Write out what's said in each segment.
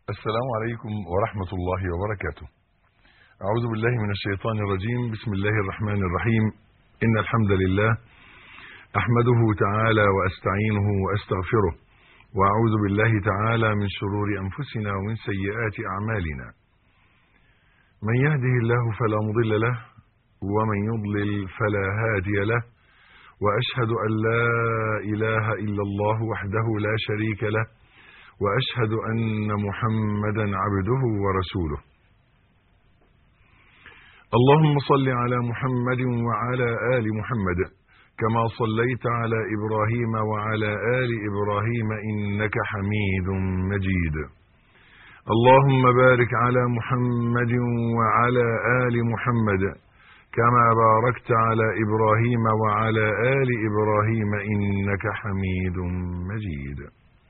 السلام عليكم ورحمة الله وبركاته. أعوذ بالله من الشيطان الرجيم، بسم الله الرحمن الرحيم. إن الحمد لله أحمده تعالى وأستعينه وأستغفره، وأعوذ بالله تعالى من شرور أنفسنا ومن سيئات أعمالنا. من يهده الله فلا مضل له، ومن يضلل فلا هادي له، وأشهد أن لا إله إلا الله وحده لا شريك له. واشهد ان محمدا عبده ورسوله اللهم صل على محمد وعلى ال محمد كما صليت على ابراهيم وعلى ال ابراهيم انك حميد مجيد اللهم بارك على محمد وعلى ال محمد كما باركت على ابراهيم وعلى ال ابراهيم انك حميد مجيد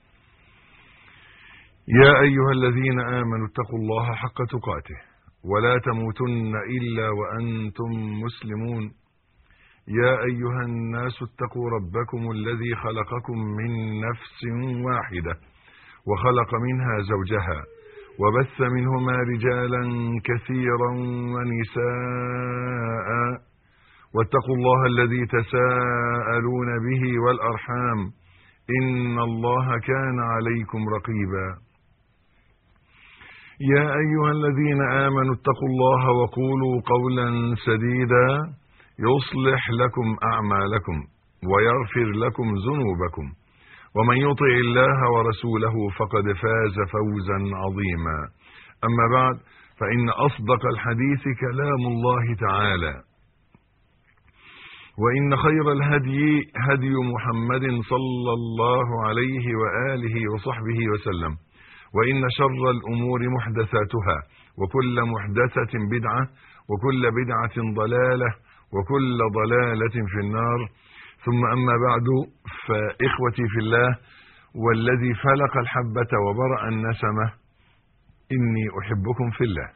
يا أيها الذين آمنوا اتقوا الله حق تقاته ولا تموتن إلا وأنتم مسلمون يا أيها الناس اتقوا ربكم الذي خلقكم من نفس واحدة وخلق منها زوجها وبث منهما رجالا كثيرا ونساء واتقوا الله الذي تساءلون به والأرحام إن الله كان عليكم رقيبا يا أيها الذين آمنوا اتقوا الله وقولوا قولا سديدا يصلح لكم أعمالكم ويغفر لكم ذنوبكم ومن يطع الله ورسوله فقد فاز فوزا عظيما أما بعد فإن أصدق الحديث كلام الله تعالى وإن خير الهدي هدي محمد صلى الله عليه وآله وصحبه وسلم وإن شر الأمور محدثاتها وكل محدثة بدعة وكل بدعة ضلالة وكل ضلالة في النار ثم أما بعد فإخوتي في الله والذي فلق الحبة وبرأ النسمة إني أحبكم في الله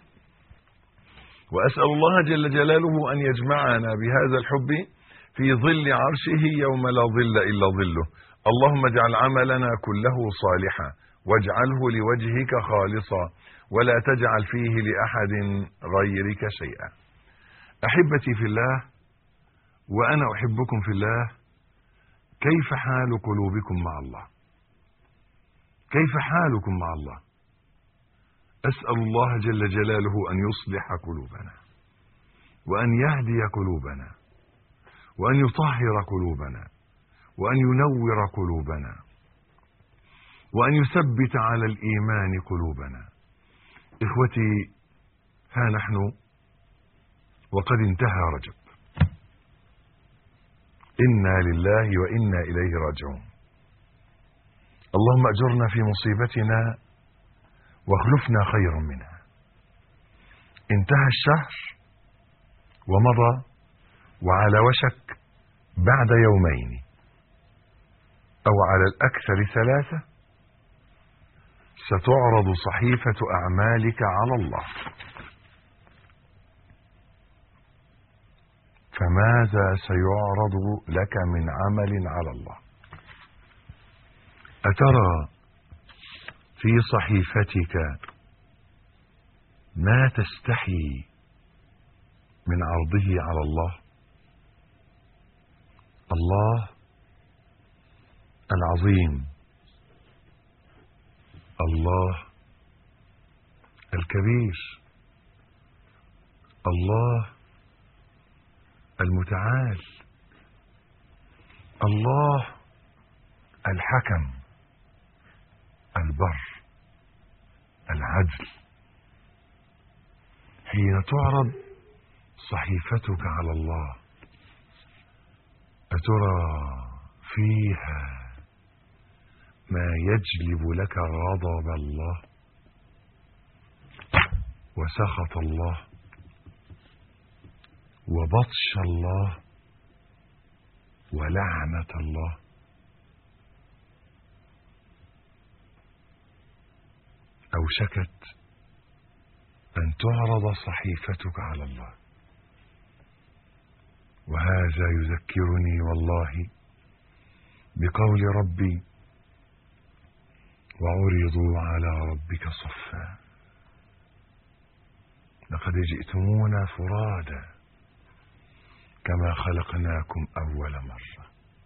وأسأل الله جل جلاله أن يجمعنا بهذا الحب في ظل عرشه يوم لا ظل إلا ظله اللهم اجعل عملنا كله صالحا واجعله لوجهك خالصا ولا تجعل فيه لأحد غيرك شيئا أحبتي في الله وأنا أحبكم في الله كيف حال قلوبكم مع الله كيف حالكم مع الله أسأل الله جل جلاله أن يصلح قلوبنا وأن يهدي قلوبنا وأن يطهر قلوبنا وأن ينور قلوبنا وأن يثبت على الإيمان قلوبنا إخوتي ها نحن وقد انتهى رجب إنا لله وإنا إليه راجعون اللهم أجرنا في مصيبتنا واخلفنا خيرا منها انتهى الشهر ومضى وعلى وشك بعد يومين أو على الأكثر ثلاثة ستعرض صحيفة أعمالك على الله فماذا سيعرض لك من عمل على الله أترى في صحيفتك ما تستحي من عرضه على الله الله العظيم الله الكبير الله المتعال الله الحكم البر العدل حين تعرض صحيفتك على الله أترى فيها ما يجلب لك غضب الله وسخط الله وبطش الله ولعنة الله أوشكت أن تعرض صحيفتك على الله وهذا يذكرني والله بقول ربي وعرضوا على ربك صفا لقد جئتمونا فرادا كما خلقناكم أول مرة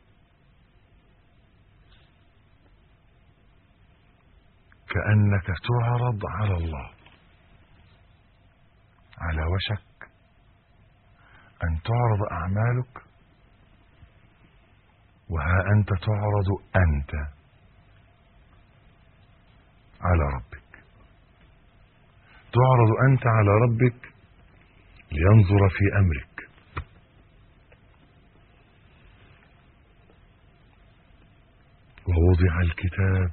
كأنك تعرض على الله على وشك أن تعرض أعمالك وها أنت تعرض أنت على ربك تعرض أنت على ربك لينظر في أمرك ووضع الكتاب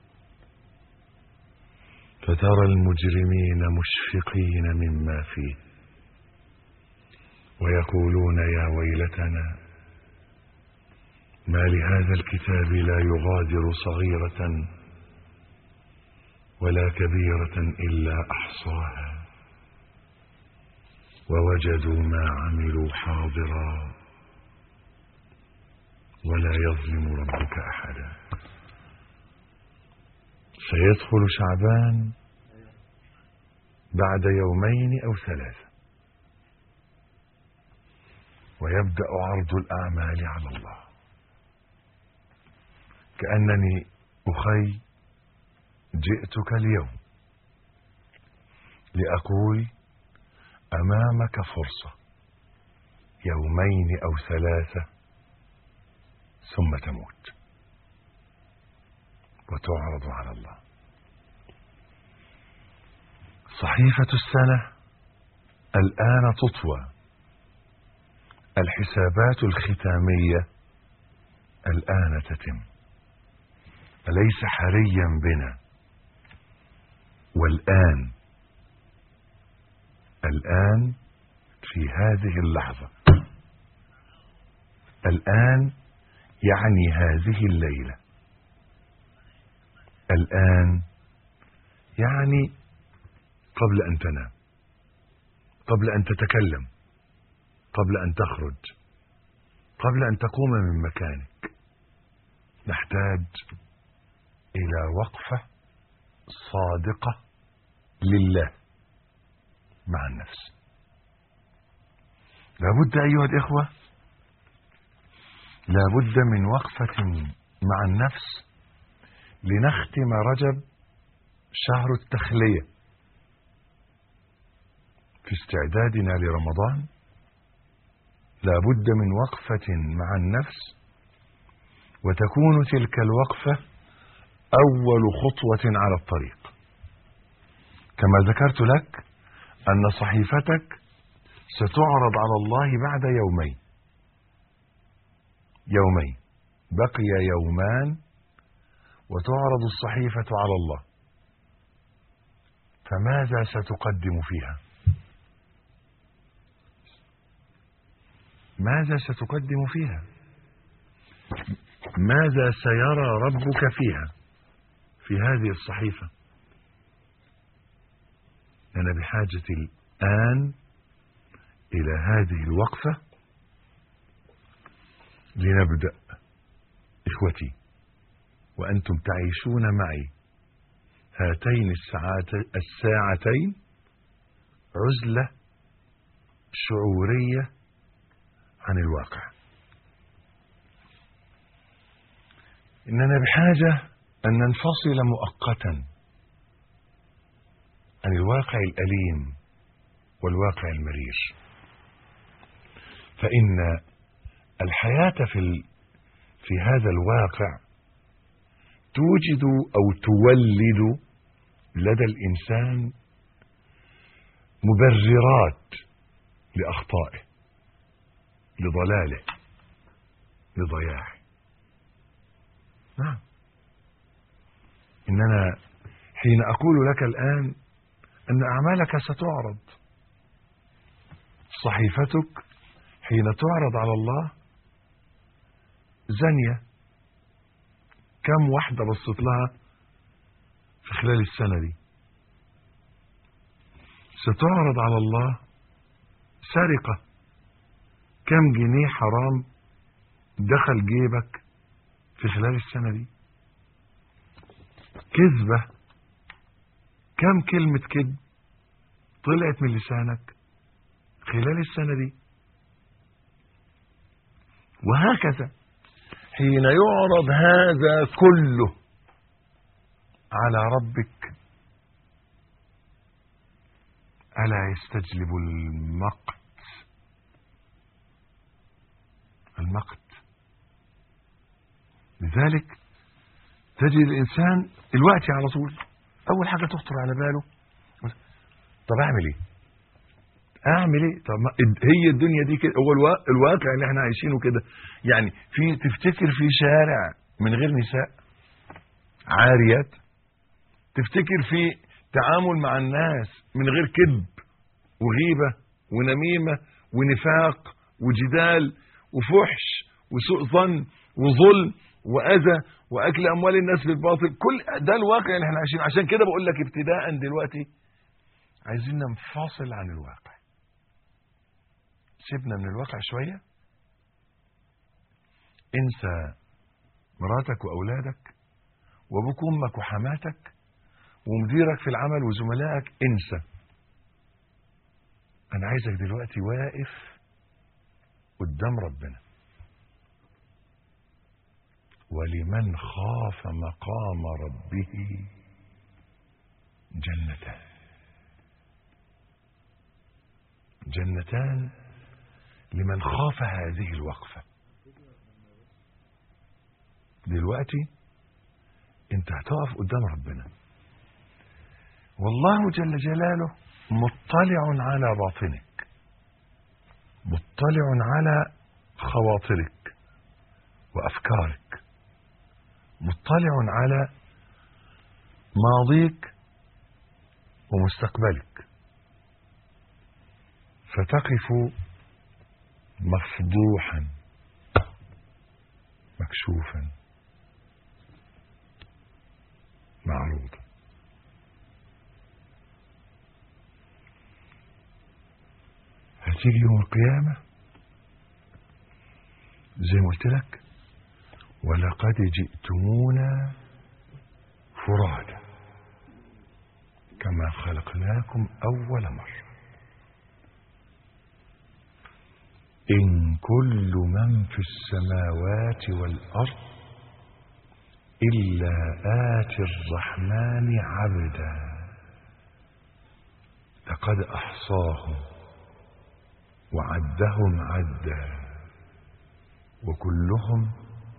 فترى المجرمين مشفقين مما فيه ويقولون يا ويلتنا ما لهذا الكتاب لا يغادر صغيرة ولا كبيرة إلا أحصاها ووجدوا ما عملوا حاضرا ولا يظلم ربك أحدا سيدخل شعبان بعد يومين أو ثلاثة ويبدأ عرض الأعمال على الله كأنني أخي جئتك اليوم لأقول أمامك فرصة يومين أو ثلاثة ثم تموت وتعرض على الله صحيفة السنة الآن تطوى الحسابات الختامية الآن تتم أليس حريا بنا والآن الآن في هذه اللحظة الآن يعني هذه الليلة الآن يعني قبل أن تنام قبل أن تتكلم قبل أن تخرج قبل أن تقوم من مكانك نحتاج إلى وقفة صادقة لله مع النفس لابد أيها الإخوة لابد من وقفة مع النفس لنختم رجب شهر التخلية في استعدادنا لرمضان لابد من وقفة مع النفس وتكون تلك الوقفة أول خطوة على الطريق كما ذكرت لك أن صحيفتك ستعرض على الله بعد يومين يومين بقي يومان وتعرض الصحيفة على الله فماذا ستقدم فيها ماذا ستقدم فيها ماذا سيرى ربك فيها في هذه الصحيفة أنا بحاجة الآن إلى هذه الوقفة لنبدأ إخوتي وأنتم تعيشون معي هاتين الساعتين عزلة شعورية عن الواقع إننا بحاجة أن ننفصل مؤقتا عن الواقع الأليم والواقع المرير فإن الحياة في في هذا الواقع توجد أو تولد لدى الإنسان مبررات لأخطائه لضلاله لضياعه نعم إننا حين أقول لك الآن أن أعمالك ستعرض صحيفتك حين تعرض على الله زانية كم واحدة بصت لها في خلال السنة دي ستعرض على الله سرقة كم جنيه حرام دخل جيبك في خلال السنة دي كذبة كم كلمة كذب طلعت من لسانك خلال السنة دي وهكذا حين يعرض هذا كله على ربك ألا يستجلب المقت المقت لذلك تجد الإنسان الوقت على طول أول حاجة تخطر على باله طب أعمل إيه أعمل إيه طب ما هي الدنيا دي كده هو الوا- الواقع اللي احنا عايشينه كده يعني في تفتكر في شارع من غير نساء عاريات تفتكر في تعامل مع الناس من غير كذب وغيبة ونميمة ونفاق وجدال وفحش وسوء ظن وظلم وأذى وأكل أموال الناس بالباطل كل ده الواقع اللي احنا عايشينه عشان كده بقول لك ابتداء دلوقتي عايزين ننفصل عن الواقع سيبنا من الواقع شوية انسى مراتك وأولادك وابوك وامك وحماتك ومديرك في العمل وزملائك انسى انا عايزك دلوقتي واقف قدام ربنا ولمن خاف مقام ربه جنتان جنتان لمن خاف هذه الوقفة دلوقتي انت هتقف قدام ربنا والله جل جلاله مطلع على باطنك مطلع على خواطرك وافكارك مطلع على ماضيك ومستقبلك فتقف مفضوحا مكشوفا معروضا هتيجي يوم القيامة زي ما قلت لك ولقد جئتمونا فرادا كما خلقناكم أول مرة إن كل من في السماوات والأرض إلا آتي الرحمن عبدا لقد أحصاهم وعدهم عدا وكلهم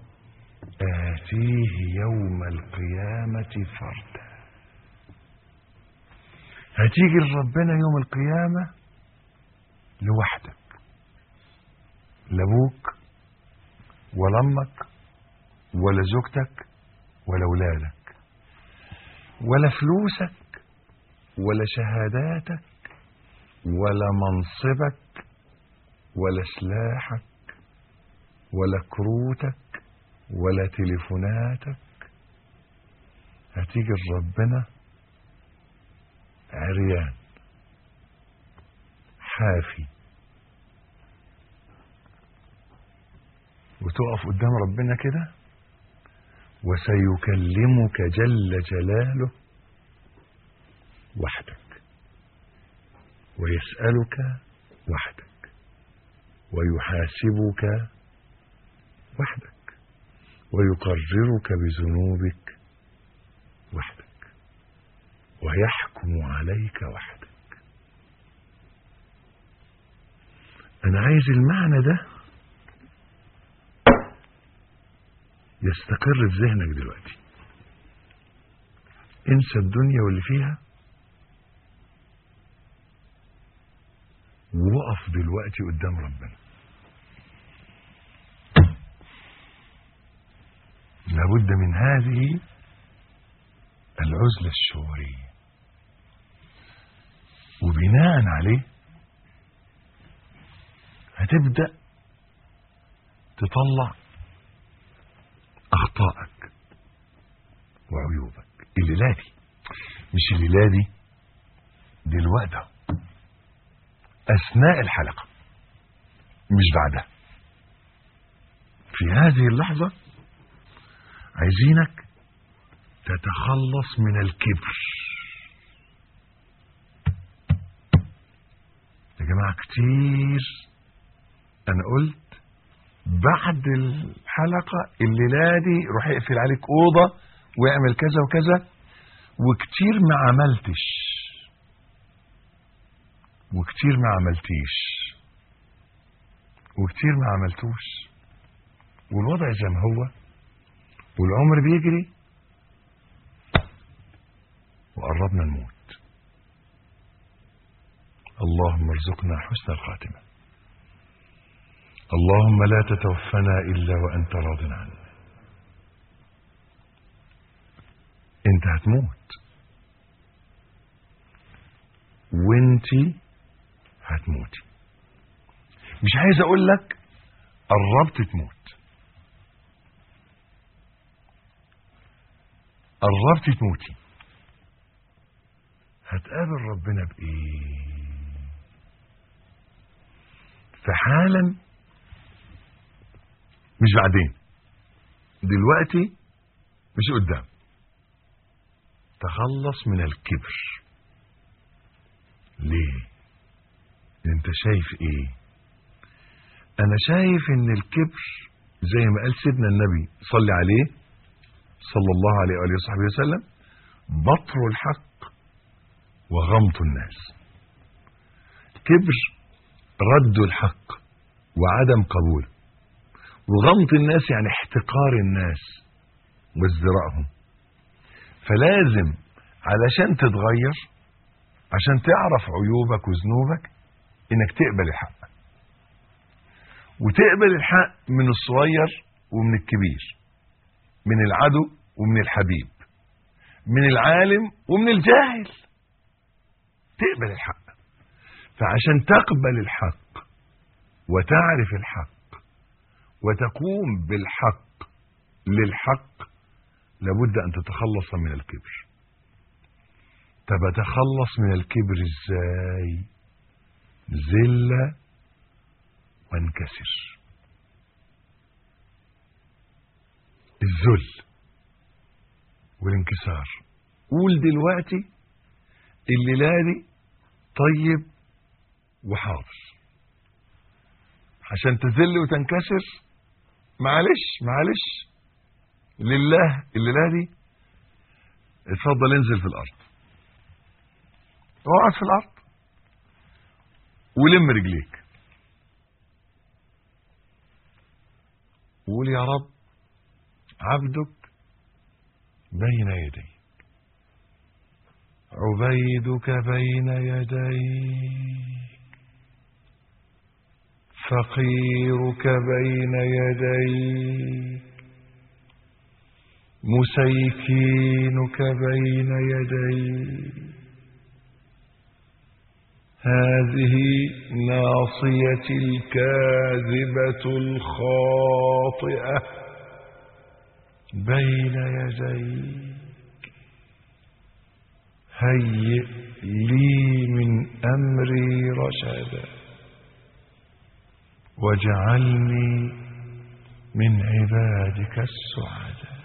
آتيه يوم القيامة فردا هتيجي لربنا يوم القيامة لوحدك لا ابوك ولا امك ولا زوجتك ولا اولادك ولا فلوسك ولا شهاداتك ولا منصبك ولا سلاحك ولا كروتك ولا تليفوناتك هتيجي لربنا عريان حافي وتقف قدام ربنا كده وسيكلمك جل جلاله وحدك ويسألك وحدك ويحاسبك وحدك ويقررك بذنوبك وحدك ويحكم عليك وحدك أنا عايز المعنى ده يستقر في ذهنك دلوقتي انسى الدنيا واللي فيها ووقف دلوقتي قدام ربنا لابد من هذه العزلة الشعورية وبناء عليه هتبدأ تطلع أخطائك وعيوبك الليلة دي مش الليلة دي دلوقتي أهو. أثناء الحلقة مش بعدها في هذه اللحظة عايزينك تتخلص من الكبر يا جماعة كتير أنا قلت بعد الحلقة الليلة دي روح اقفل عليك أوضة واعمل كذا وكذا وكتير ما عملتش وكتير ما عملتيش وكتير ما عملتوش والوضع زي ما هو والعمر بيجري وقربنا نموت اللهم ارزقنا حسن الخاتمة اللهم لا تتوفنا إلا وأنت راض عنا انت هتموت وانت هتموتي مش عايز اقول لك قربت تموت قربت تموتي هتقابل ربنا بايه في حالا مش بعدين دلوقتي مش قدام تخلص من الكبر ليه انت شايف ايه انا شايف ان الكبر زي ما قال سيدنا النبي صلى عليه صلى الله عليه وآله وصحبه وسلم بطر الحق وغمط الناس كبر رد الحق وعدم قبوله وغمط الناس يعني احتقار الناس وازدراءهم فلازم علشان تتغير عشان تعرف عيوبك وذنوبك انك تقبل الحق وتقبل الحق من الصغير ومن الكبير من العدو ومن الحبيب من العالم ومن الجاهل تقبل الحق فعشان تقبل الحق وتعرف الحق وتقوم بالحق للحق لابد ان تتخلص من الكبر طب اتخلص من الكبر ازاي ذله وانكسر الذل والانكسار قول دلوقتي الليله دي طيب وحاضر عشان تذل وتنكسر معلش معلش لله الليله دي اتفضل انزل في الارض اقعد في الارض ولم رجليك وقول يا رب عبدك بين يديك عبيدك بين يديك فقيرك بين يديك مسيكينك بين يديك هذه ناصيتي الكاذبة الخاطئة بين يديك هيئ لي من أمري رشدا واجعلني من عبادك السعداء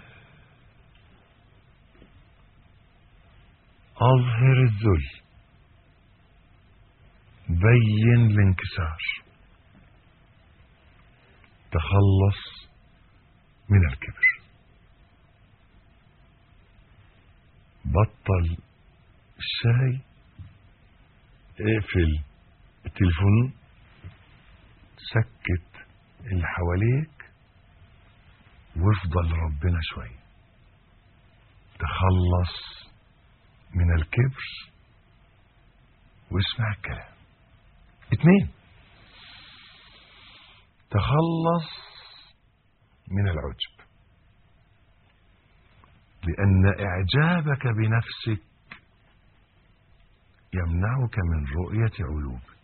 أظهر الذل بين الانكسار تخلص من الكبر بطل الشاي اقفل التليفون سكت اللي حواليك وافضل ربنا شوية تخلص من الكبر واسمع الكلام اتنين تخلص من العجب لأن إعجابك بنفسك يمنعك من رؤية عيوبك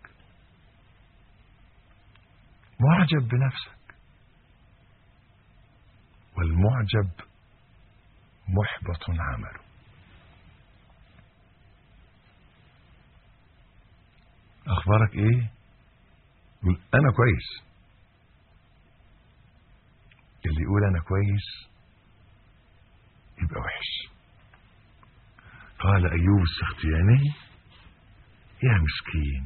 معجب بنفسك والمعجب محبط عمله اخبارك ايه يقول انا كويس اللي يقول انا كويس يبقى وحش قال أيوب السختياني يا مسكين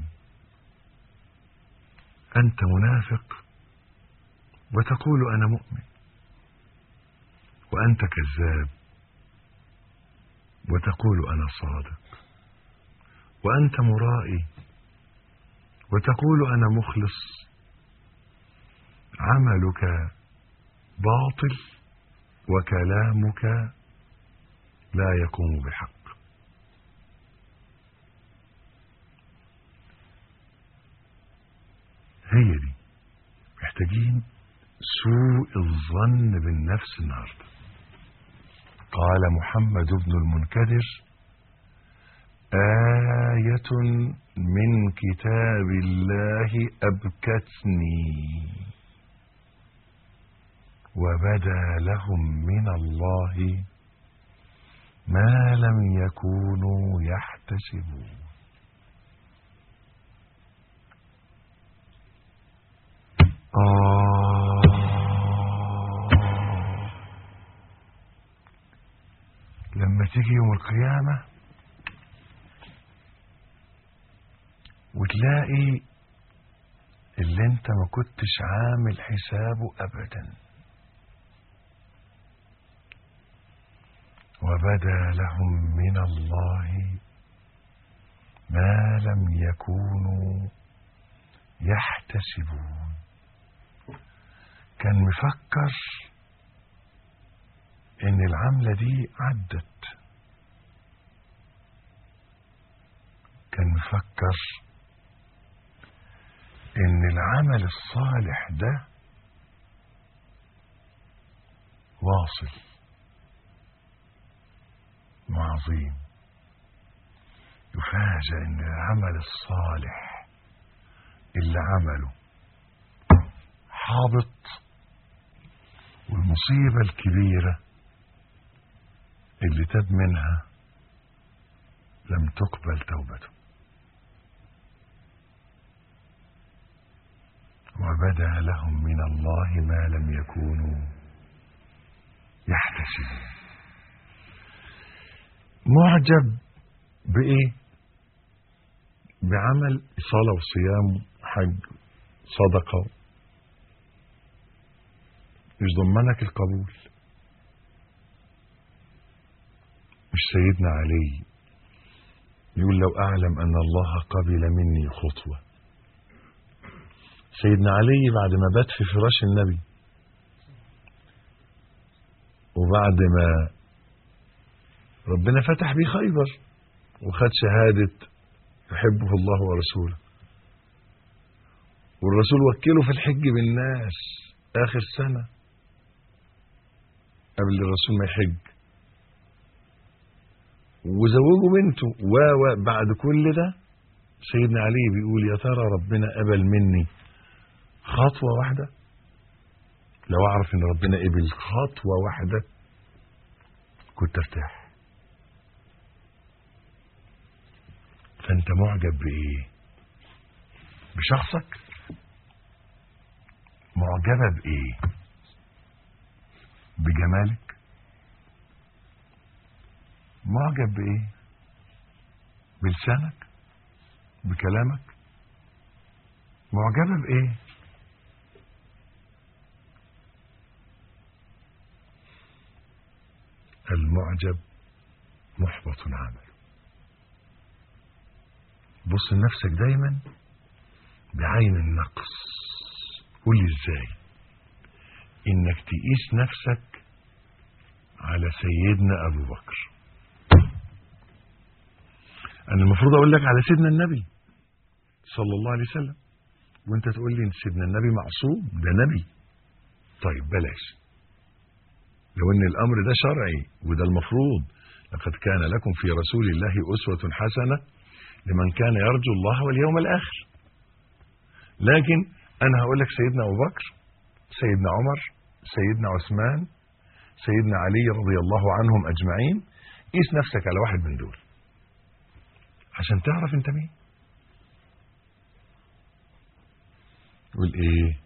أنت منافق وتقول أنا مؤمن وأنت كذاب وتقول أنا صادق وأنت مرائي وتقول أنا مخلص عملك باطل وكلامك لا يقوم بحق هي دي محتاجين سوء الظن بالنفس النهارده قال محمد بن المنكدر آية من كتاب الله أبكتني وبدا لهم من الله ما لم يكونوا يحتسبون آه لما تيجي يوم القيامة وتلاقي اللي انت ما كنتش عامل حسابه ابدا وبدا لهم من الله ما لم يكونوا يحتسبون كان مفكر ان العملة دي عدت كان مفكر ان العمل الصالح ده واصل وعظيم يفاجأ ان العمل الصالح اللي عمله حابط والمصيبة الكبيرة اللي تاب منها لم تقبل توبته وبدا لهم من الله ما لم يكونوا يحتسبون معجب بإيه بعمل صلاة وصيام حج صدقة مش ضمنك القبول مش سيدنا علي يقول لو أعلم أن الله قبل مني خطوة سيدنا علي بعد ما بات في فراش النبي وبعد ما ربنا فتح بيه خيبر وخد شهادة يحبه الله ورسوله والرسول وكله في الحج بالناس آخر سنة قبل الرسول ما يحج وزوجوا بنته و بعد كل ده سيدنا علي بيقول يا ترى ربنا قبل مني خطوة واحدة لو أعرف إن ربنا قبل خطوة واحدة كنت ارتاح فأنت معجب بإيه؟ بشخصك؟ معجبة بإيه؟ بجمالك؟ معجب بإيه؟ بلسانك؟ بكلامك؟ معجبة بإيه؟ المعجب محبط عمل بص لنفسك دايما بعين النقص قول لي ازاي انك تقيس نفسك على سيدنا ابو بكر انا المفروض اقول لك على سيدنا النبي صلى الله عليه وسلم وانت تقول لي ان سيدنا النبي معصوم ده نبي طيب بلاش لو ان الامر ده شرعي وده المفروض لقد كان لكم في رسول الله اسوه حسنه لمن كان يرجو الله واليوم الاخر لكن انا هقول لك سيدنا ابو بكر سيدنا عمر سيدنا عثمان سيدنا علي رضي الله عنهم اجمعين قيس نفسك على واحد من دول عشان تعرف انت مين يقول ايه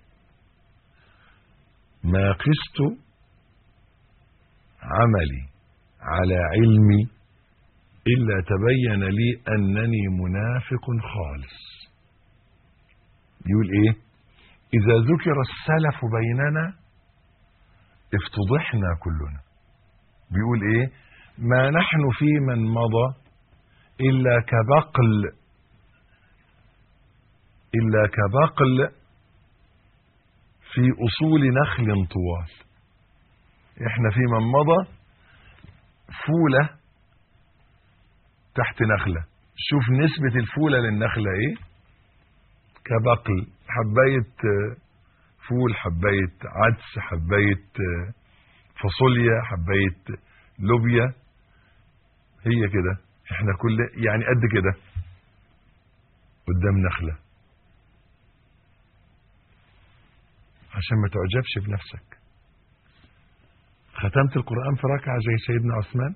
ما قست عملي على علمي إلا تبين لي أنني منافق خالص يقول إيه إذا ذكر السلف بيننا افتضحنا كلنا بيقول إيه ما نحن في من مضى إلا كبقل إلا كبقل في أصول نخل طوال احنا في من مضى فولة تحت نخلة شوف نسبة الفولة للنخلة ايه كبقل حباية فول حباية عدس حباية فاصوليا حباية لوبيا هي كده احنا كل يعني قد كده قدام نخلة عشان ما تعجبش بنفسك ختمت القرآن في ركعة زي سيدنا عثمان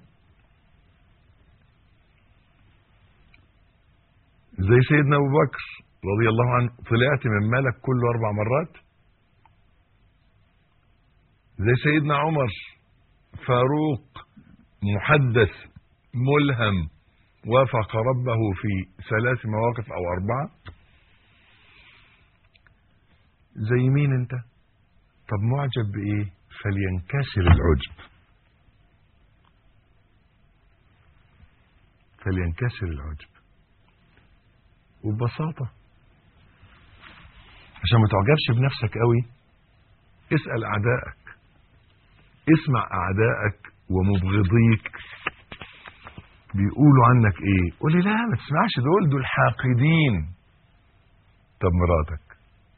زي سيدنا أبو بكر رضي الله عنه طلعت من ملك كله أربع مرات زي سيدنا عمر فاروق محدث ملهم وافق ربه في ثلاث مواقف أو أربعة زي مين انت طب معجب بإيه فلينكسر العجب فلينكسر العجب وببساطة عشان ما تعجبش بنفسك قوي اسأل أعدائك اسمع أعدائك ومبغضيك بيقولوا عنك ايه قول لي لا ما تسمعش دول دول حاقدين طب مراتك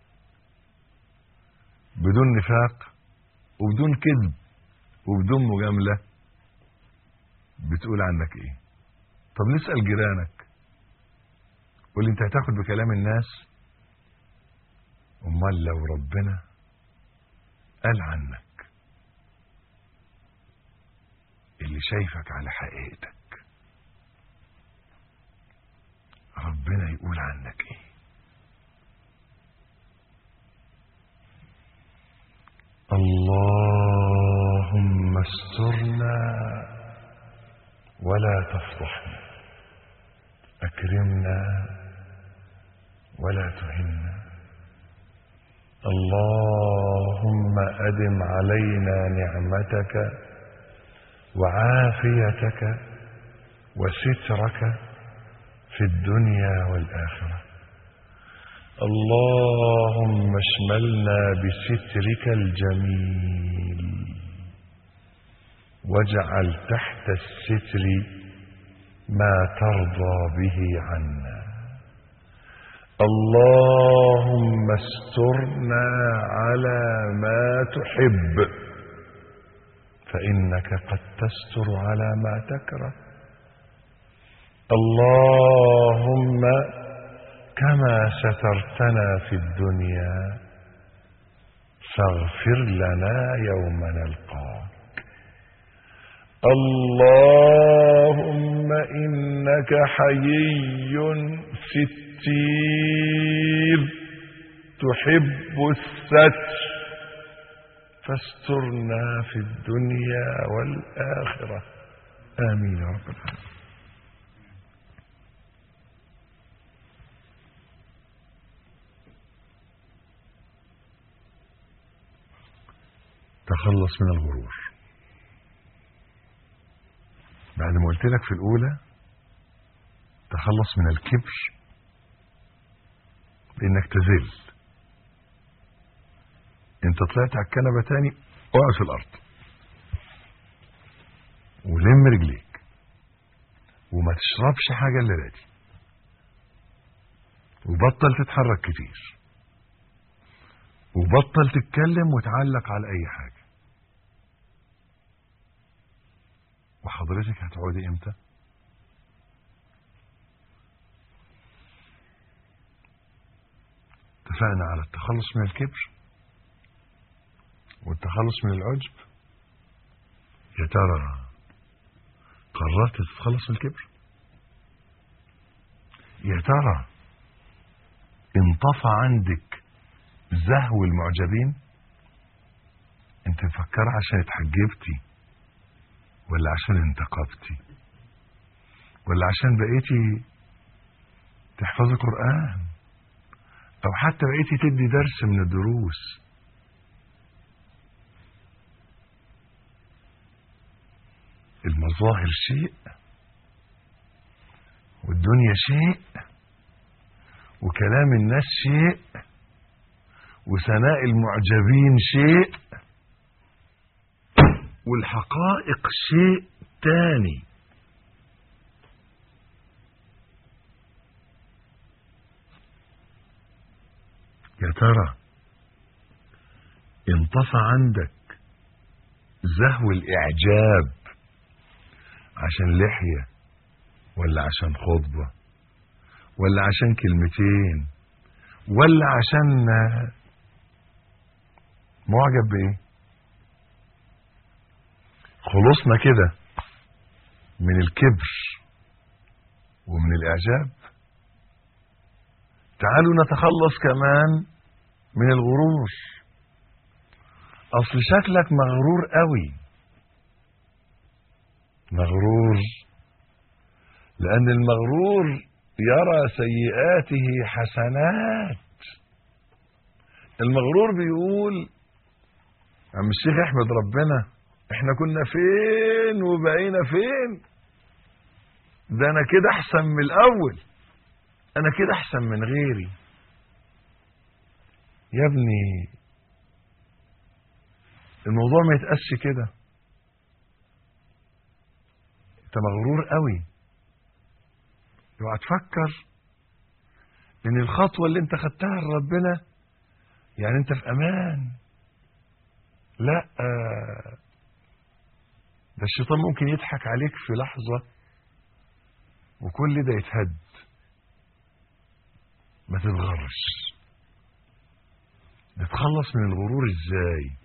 بدون نفاق وبدون كذب وبدون مجاملة بتقول عنك ايه طب نسأل جيرانك قول لي انت هتاخد بكلام الناس امال لو ربنا قال عنك اللي شايفك على حقيقتك ربنا يقول عنك ايه اللهم استرنا ولا تفضحنا اكرمنا ولا تهنا اللهم ادم علينا نعمتك وعافيتك وسترك في الدنيا والاخره اللهم اشملنا بسترك الجميل واجعل تحت الستر ما ترضى به عنا اللهم استرنا على ما تحب فانك قد تستر على ما تكره اللهم كما سترتنا في الدنيا فاغفر لنا يوم نلقاك اللهم انك حيي ستير تحب الستر فاسترنا في الدنيا والاخره امين يا رب العالمين تخلص من الغرور بعد ما قلت لك في الأولى تخلص من الكبر بإنك تزل أنت طلعت على الكنبة تاني اقعد في الأرض ولم رجليك وما تشربش حاجة إلا دي وبطل تتحرك كتير وبطل تتكلم وتعلق على أي حاجة وحضرتك هتقعدي امتى اتفقنا على التخلص من الكبر والتخلص من العجب يا ترى قررت تتخلص من الكبر يا ترى انطفى عندك زهو المعجبين انت مفكرة عشان اتحجبتي ولا عشان انتقبتي ولا عشان بقيتي تحفظي قرآن أو حتى بقيتي تدي درس من الدروس المظاهر شيء والدنيا شيء وكلام الناس شيء وثناء المعجبين شيء والحقائق شيء تاني يا ترى انطفى عندك زهو الإعجاب عشان لحية ولا عشان خطبة ولا عشان كلمتين ولا عشان معجب بإيه خلصنا كده من الكبر ومن الإعجاب تعالوا نتخلص كمان من الغرور اصل شكلك مغرور قوي مغرور لان المغرور يرى سيئاته حسنات المغرور بيقول عم الشيخ احمد ربنا احنا كنا فين وبقينا فين ده انا كده احسن من الاول انا كده احسن من غيري يا ابني الموضوع ما يتقاسش كده انت مغرور قوي اوعى تفكر ان الخطوه اللي انت خدتها لربنا يعني انت في امان لا ده الشيطان ممكن يضحك عليك في لحظه وكل ده يتهد ما تتغرش نتخلص من الغرور ازاي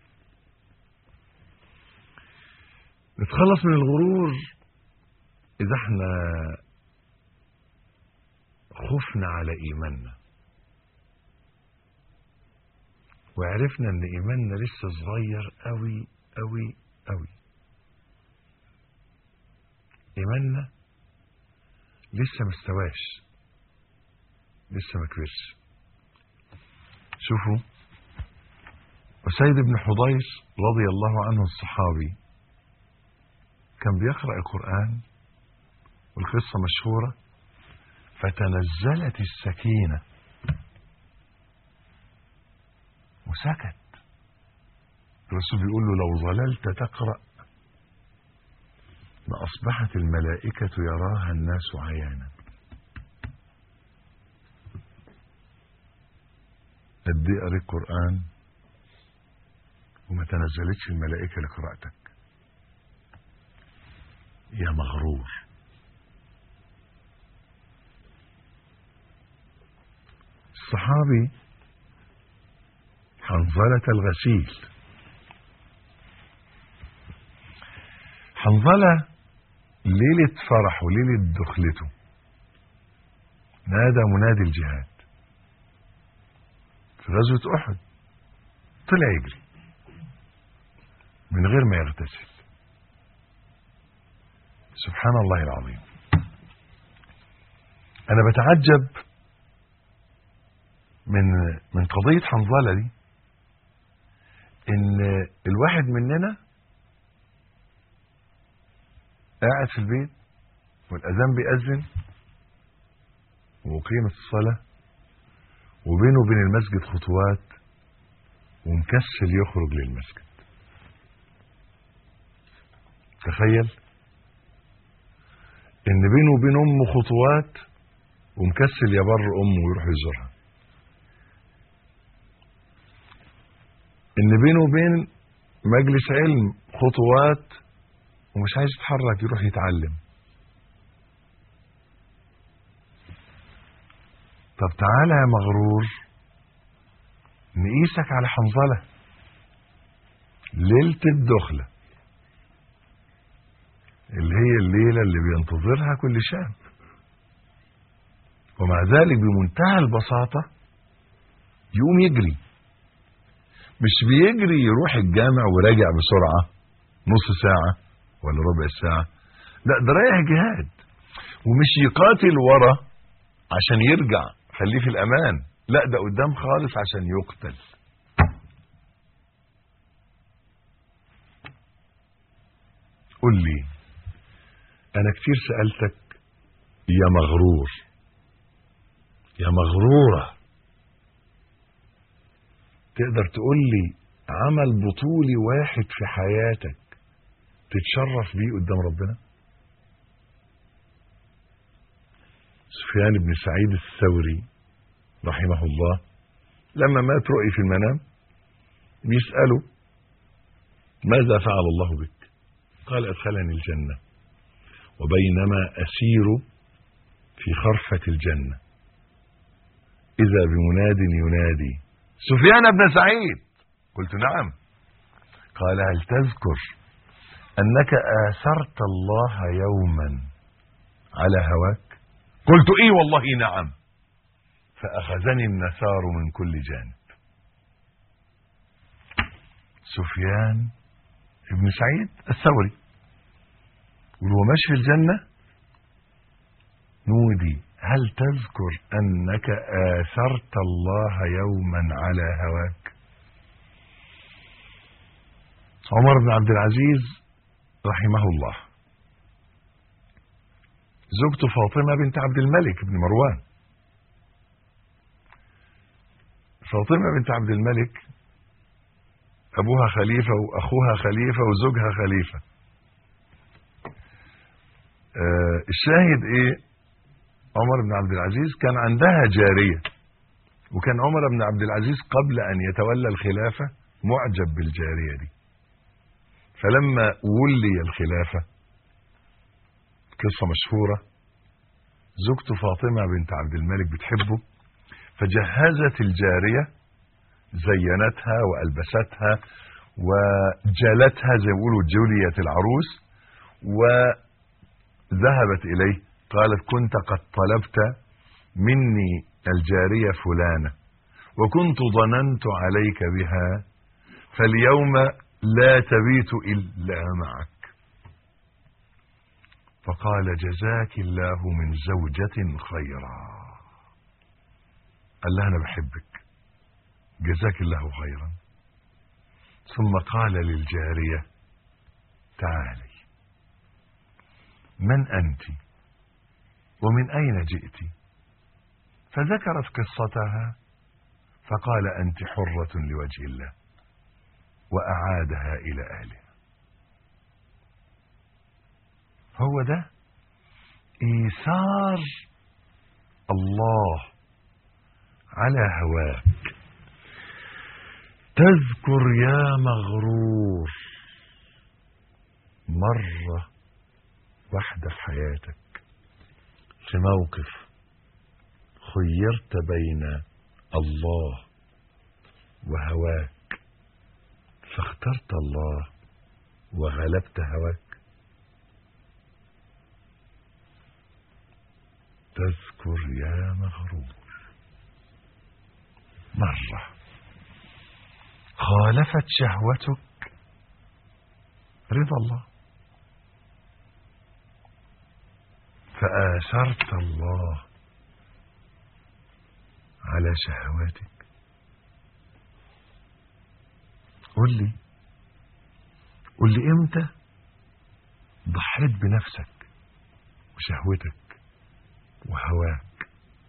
نتخلص من الغرور اذا احنا خفنا على ايماننا وعرفنا ان ايماننا لسه صغير قوي قوي قوي ايماننا لسه مستواش لسه ما كبرش شوفوا وسيد بن حضير رضي الله عنه الصحابي كان بيقرأ القرآن والقصة مشهورة فتنزلت السكينة وسكت الرسول بيقول له لو ظللت تقرأ لأصبحت الملائكة يراها الناس عيانا قد ايه قريت قرآن وما تنزلتش الملائكة لقراءتك يا مغرور الصحابي حنظلة الغسيل حنظلة ليلة فرح وليلة دخلته نادى منادي الجهاد في غزوة أحد طلع يجري من غير ما يغتسل سبحان الله العظيم أنا بتعجب من من قضية حنظلة دي إن الواحد مننا قاعد في البيت والأذان بيأذن وقيمة الصلاة وبينه وبين المسجد خطوات ومكسل يخرج للمسجد تخيل ان بينه وبين امه خطوات ومكسل يبر امه ويروح يزورها ان بينه وبين مجلس علم خطوات ومش عايز يتحرك يروح يتعلم طب تعالى يا مغرور نقيسك على حنظلة ليلة الدخلة اللي هي الليلة اللي بينتظرها كل شاب ومع ذلك بمنتهى البساطة يقوم يجري مش بيجري يروح الجامع وراجع بسرعة نص ساعة ولا ربع ساعة لا ده رايح جهاد ومش يقاتل ورا عشان يرجع خليه في الامان لا ده قدام خالص عشان يقتل قل لي انا كتير سألتك يا مغرور يا مغرورة تقدر تقول لي عمل بطولي واحد في حياتك تتشرف بيه قدام ربنا سفيان بن سعيد الثوري رحمه الله لما مات رؤي في المنام بيسأله ماذا فعل الله بك قال أدخلني الجنة وبينما أسير في خرفة الجنة إذا بمناد ينادي سفيان بن سعيد قلت نعم قال هل تذكر أنك آثرت الله يوما على هواك قلت إيه والله نعم فأخذني النثار من كل جانب سفيان بن سعيد الثوري وهو ماشي في الجنة نودي هل تذكر أنك آثرت الله يوما على هواك عمر بن عبد العزيز رحمه الله زوجته فاطمة بنت عبد الملك بن مروان فاطمة بنت عبد الملك أبوها خليفة وأخوها خليفة وزوجها خليفة آه الشاهد إيه عمر بن عبد العزيز كان عندها جارية وكان عمر بن عبد العزيز قبل أن يتولى الخلافة معجب بالجارية دي فلما ولي الخلافة قصة مشهورة زوجته فاطمة بنت عبد الملك بتحبه فجهزت الجارية زينتها وألبستها وجالتها زي ما بيقولوا جولية العروس وذهبت إليه قالت كنت قد طلبت مني الجارية فلانة وكنت ظننت عليك بها فاليوم لا تبيت إلا معك فقال جزاك الله من زوجة خيرا قال لها أنا بحبك جزاك الله خيرا ثم قال للجارية تعالي من أنت ومن أين جئت فذكرت قصتها فقال أنت حرة لوجه الله وأعادها إلى أهلها هو ده إيثار الله على هواك تذكر يا مغرور مرة واحدة في حياتك في موقف خيرت بين الله وهواك فاخترت الله وغلبت هواك تذكر يا مغرور مرة خالفت شهوتك رضا الله فآثرت الله على شهواتك قل لي قل لي امتى ضحيت بنفسك وشهوتك وهواك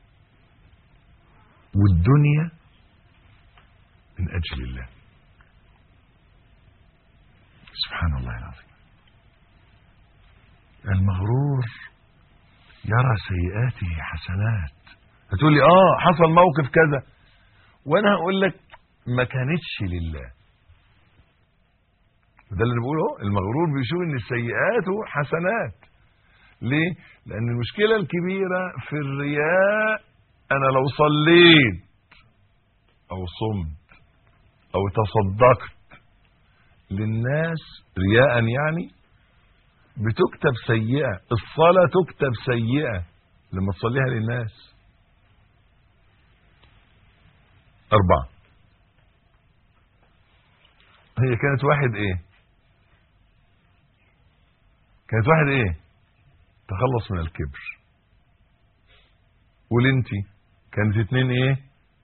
والدنيا من أجل الله سبحان الله العظيم المغرور يرى سيئاته حسنات هتقول لي اه حصل موقف كذا وانا هقول لك ما كانتش لله ده اللي بقوله المغرور بيشوف ان السيئات حسنات ليه لان المشكله الكبيره في الرياء انا لو صليت او صمت او تصدقت للناس رياء يعني بتكتب سيئه الصلاه تكتب سيئه لما تصليها للناس أربعة هي كانت واحد إيه كانت واحد إيه تخلص من الكبر قول انت كانت اتنين ايه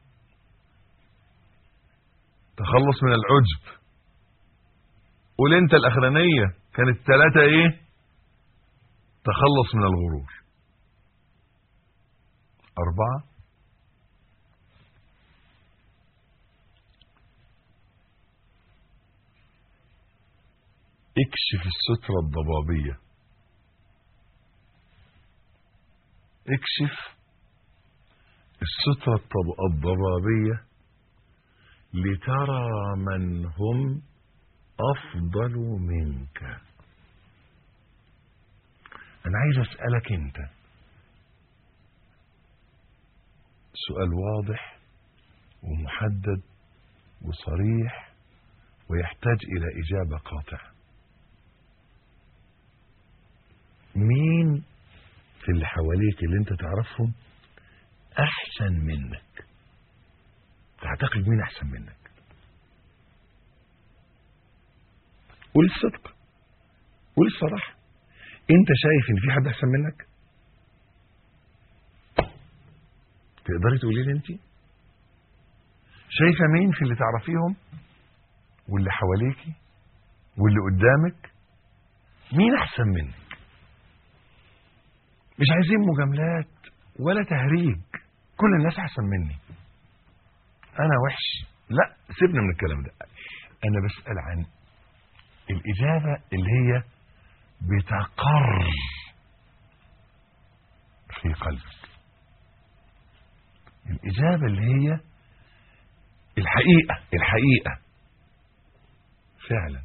تخلص من العجب قول انت الاخرانية كانت ثلاثة ايه تخلص من الغرور اربعة اكشف السترة الضبابية اكشف السترة الطب- الضبابية لترى من هم أفضل منك أنا عايز أسألك أنت سؤال واضح ومحدد وصريح ويحتاج إلى إجابة قاطعة مين في اللي حواليك اللي انت تعرفهم احسن منك تعتقد مين احسن منك قول الصدق قول الصراحة انت شايف ان في حد احسن منك تقدري تقولي لي انت شايفه مين في اللي تعرفيهم واللي حواليكي واللي قدامك مين احسن منك مش عايزين مجاملات ولا تهريج كل الناس احسن مني انا وحش لا سيبنا من الكلام ده انا بسال عن الاجابه اللي هي بتقر في قلبك الاجابه اللي هي الحقيقه الحقيقه فعلا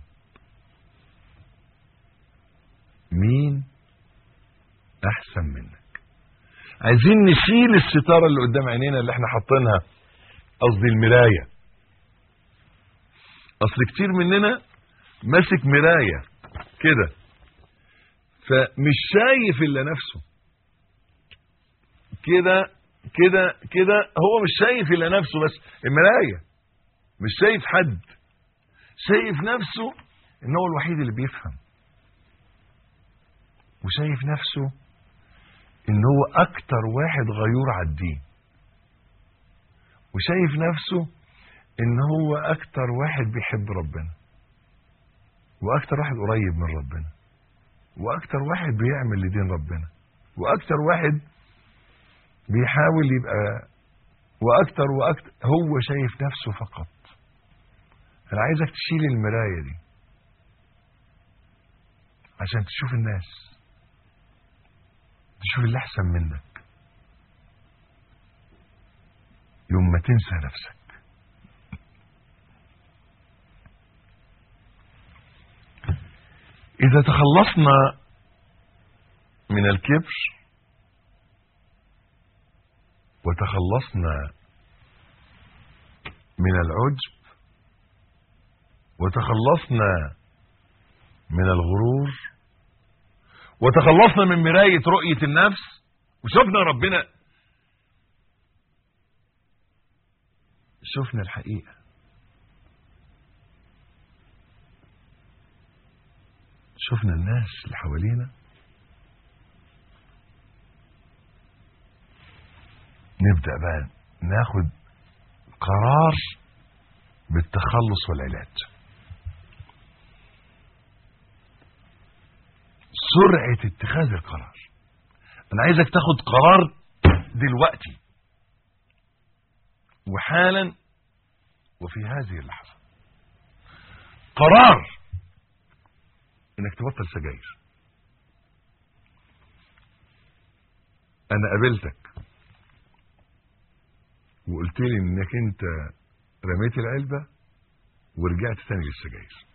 مين احسن منك عايزين نشيل الستاره اللي قدام عينينا اللي احنا حاطينها قصدي المرايه اصل كتير مننا ماسك مرايه كده فمش شايف الا نفسه كده كده كده هو مش شايف الا نفسه بس المرايه مش شايف حد شايف نفسه ان هو الوحيد اللي بيفهم وشايف نفسه ان هو اكتر واحد غيور على الدين وشايف نفسه ان هو اكتر واحد بيحب ربنا واكتر واحد قريب من ربنا واكتر واحد بيعمل لدين ربنا واكتر واحد بيحاول يبقى واكتر واكتر هو شايف نفسه فقط انا عايزك تشيل المرايه دي عشان تشوف الناس تشوف اللي احسن منك يوم ما تنسى نفسك اذا تخلصنا من الكبر وتخلصنا من العجب وتخلصنا من الغرور وتخلصنا من مراية رؤية النفس وشفنا ربنا شفنا الحقيقة شفنا الناس اللي حوالينا نبدأ بقى ناخد قرار بالتخلص والعلاج سرعة اتخاذ القرار انا عايزك تاخد قرار دلوقتي وحالا وفي هذه اللحظة قرار انك تبطل سجاير انا قابلتك وقلت لي انك انت رميت العلبة ورجعت تاني للسجاير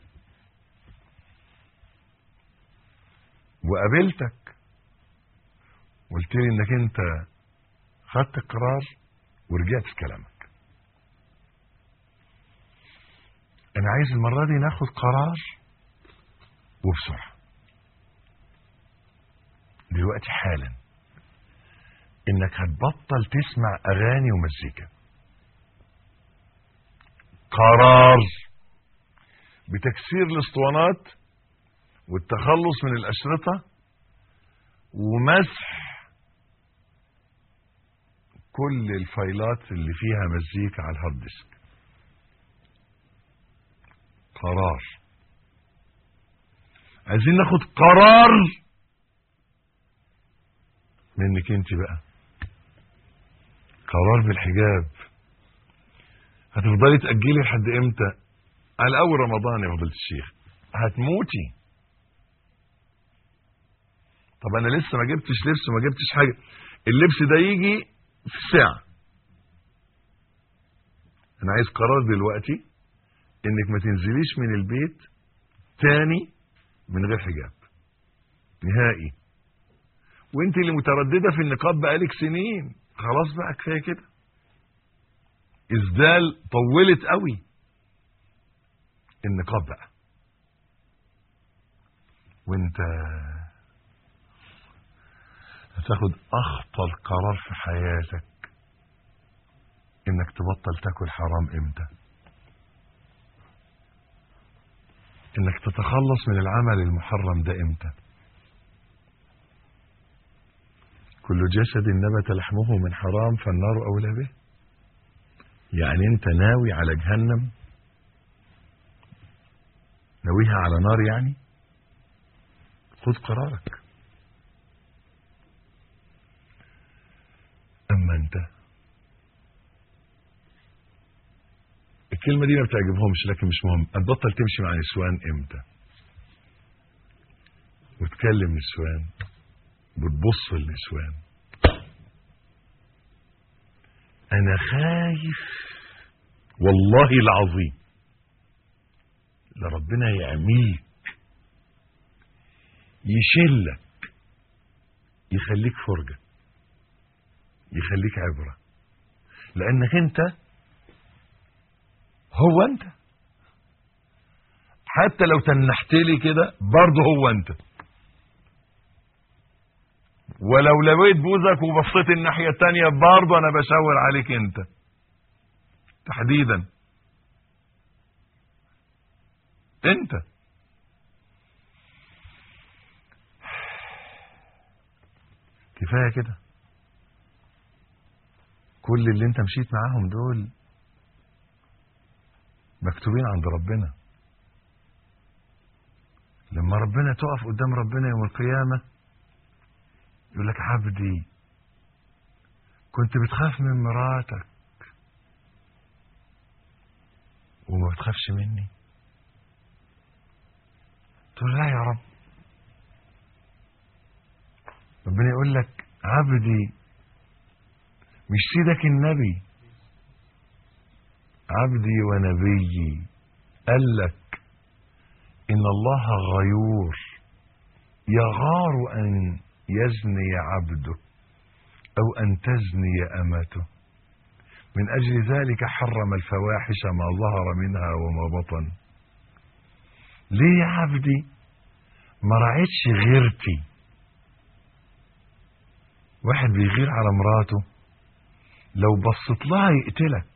وقابلتك وقلت لي انك انت خدت القرار ورجعت في كلامك انا عايز المرة دي ناخد قرار وبسرعة دلوقتي حالا انك هتبطل تسمع اغاني ومزيكا قرار بتكسير الاسطوانات والتخلص من الاشرطة ومسح كل الفايلات اللي فيها مزيكا على الهارد ديسك قرار عايزين ناخد قرار منك انت بقى قرار بالحجاب هتفضلي تأجلي لحد امتى على اول رمضان يا فضيله الشيخ هتموتي طب انا لسه ما جبتش لبس وما جبتش حاجه اللبس ده يجي في ساعه انا عايز قرار دلوقتي انك ما تنزليش من البيت تاني من غير حجاب نهائي وانت اللي متردده في النقاب بقالك سنين خلاص بقى كفايه كده ازدال طولت قوي النقاب بقى وانت هتاخد اخطر قرار في حياتك انك تبطل تاكل حرام امتى انك تتخلص من العمل المحرم ده امتى كل جسد نبت لحمه من حرام فالنار اولى به يعني انت ناوي على جهنم ناويها على نار يعني خد قرارك اما انت الكلمة دي ما بتعجبهمش لكن مش مهم هتبطل تمشي مع نسوان امتى وتكلم نسوان وتبص للنسوان انا خايف والله العظيم لربنا يعميك يشلك يخليك فرجة يخليك عبرة لأنك أنت هو أنت حتى لو تنحت لي كده برضه هو أنت ولو لويت بوزك وبصيت الناحية التانية برضه أنا بشاور عليك أنت تحديدا أنت كفايه كده كل اللي انت مشيت معاهم دول مكتوبين عند ربنا لما ربنا تقف قدام ربنا يوم القيامة يقول لك عبدي كنت بتخاف من مراتك وما بتخافش مني تقول لا يا رب ربنا يقول لك عبدي مش سيدك النبي عبدي ونبيي قال لك إن الله غيور يغار أن يزني عبده أو أن تزني أمته من أجل ذلك حرم الفواحش ما ظهر منها وما بطن ليه يا عبدي ما رعيتش غيرتي واحد بيغير على مراته لو بصت لها يقتلك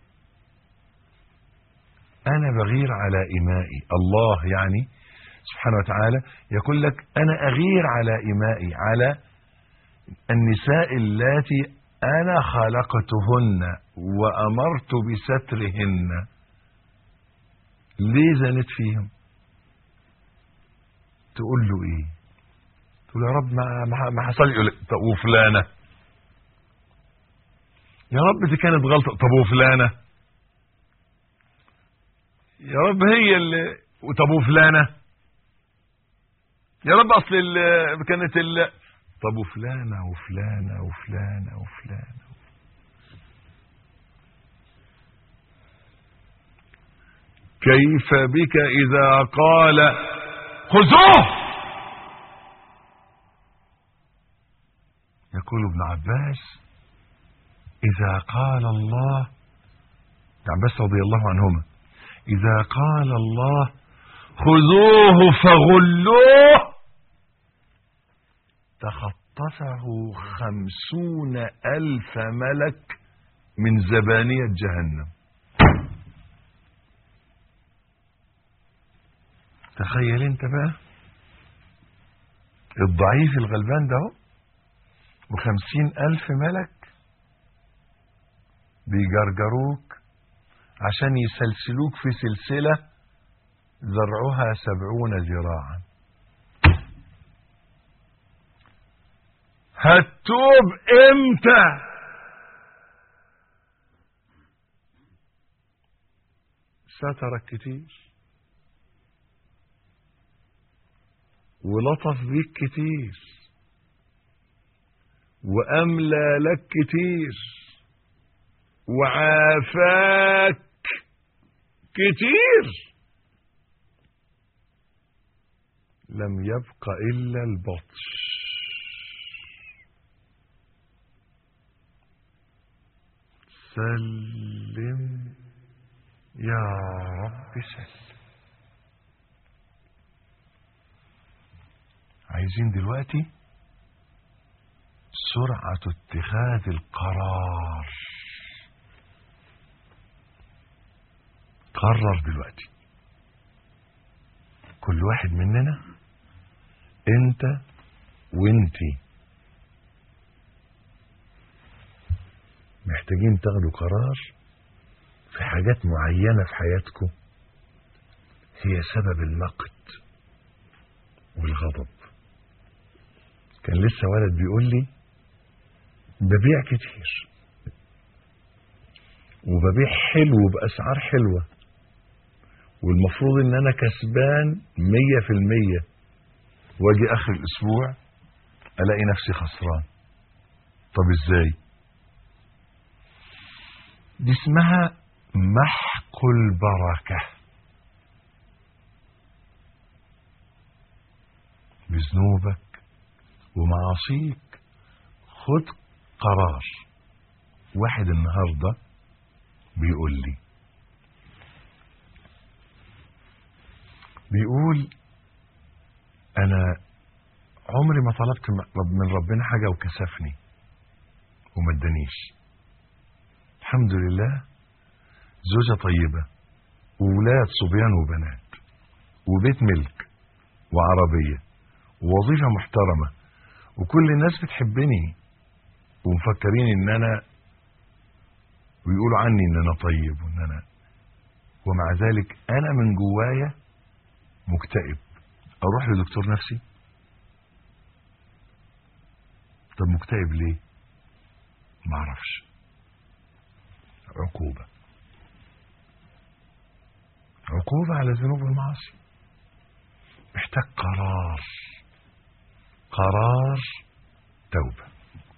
انا بغير على امائي الله يعني سبحانه وتعالى يقول لك انا اغير على امائي على النساء اللاتي انا خلقتهن وامرت بسترهن ليه زنت فيهم تقول له ايه تقول يا رب ما ما, ما حصل يقول لك طب وفلانه يا رب دي كانت غلطه طب وفلانه يا رب هي اللي طب وفلانه يا رب اصل ال... كانت ال... طب وفلانه وفلانه وفلانه وفلانه كيف بك اذا قال خذوه يقول ابن عباس إذا قال الله ابن عباس رضي الله عنهما إذا قال الله خذوه فغلوه تخطفه خمسون ألف ملك من زبانية جهنم تخيل انت بقى الضعيف الغلبان ده اهو وخمسين ألف ملك بيجرجروك عشان يسلسلوك في سلسلة زرعها سبعون ذراعا هتوب امتى سترك كتير ولطف بيك كتير وأملى لك كتير وعافاك كتير لم يبق إلا البطش سلم يا رب سلم عايزين دلوقتي سرعة اتخاذ القرار قرر دلوقتي كل واحد مننا انت وانتي محتاجين تاخدوا قرار في حاجات معينة في حياتكم هي سبب المقت والغضب كان لسه ولد بيقول لي ببيع كتير وببيع حلو بأسعار حلوة والمفروض ان انا كسبان مية في المية واجي اخر الاسبوع الاقي نفسي خسران طب ازاي دي اسمها محق البركة بذنوبك ومعاصيك خد قرار واحد النهارده بيقول لي بيقول انا عمري ما طلبت من ربنا حاجه وكسفني وما ادانيش الحمد لله زوجه طيبه وولاد صبيان وبنات وبيت ملك وعربيه ووظيفه محترمه وكل الناس بتحبني ومفكرين ان انا ويقولوا عني ان انا طيب وان انا ومع ذلك انا من جوايا مكتئب اروح لدكتور نفسي طب مكتئب ليه ما اعرفش عقوبه عقوبه على الذنوب والمعاصي محتاج قرار قرار توبه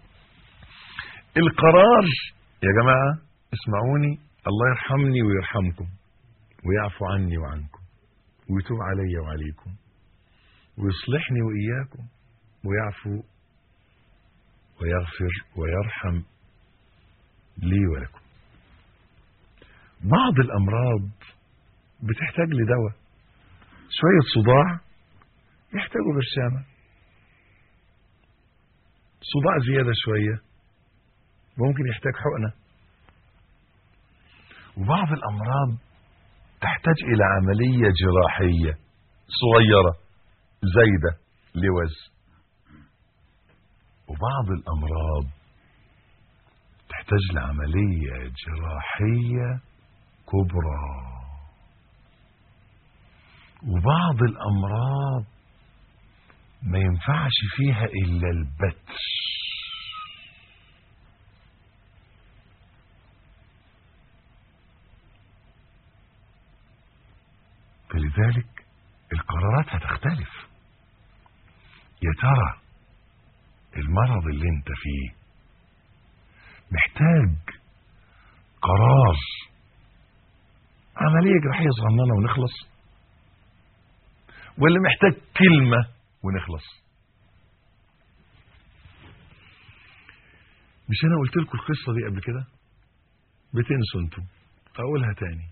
القرار يا جماعه اسمعوني الله يرحمني ويرحمكم ويعفو عني وعنكم ويتوب علي وعليكم ويصلحني وإياكم ويعفو ويغفر ويرحم لي ولكم بعض الأمراض بتحتاج لدواء شوية صداع يحتاجوا برشامة صداع زيادة شوية ممكن يحتاج حقنة وبعض الأمراض تحتاج إلى عملية جراحية صغيرة زايدة لوز وبعض الأمراض تحتاج لعملية جراحية كبرى وبعض الأمراض ما ينفعش فيها إلا البتر فلذلك القرارات هتختلف يا ترى المرض اللي انت فيه محتاج قرار عملية جراحية صغننة ونخلص ولا محتاج كلمة ونخلص مش انا قلت لكم القصة دي قبل كده بتنسوا انتوا اقولها تاني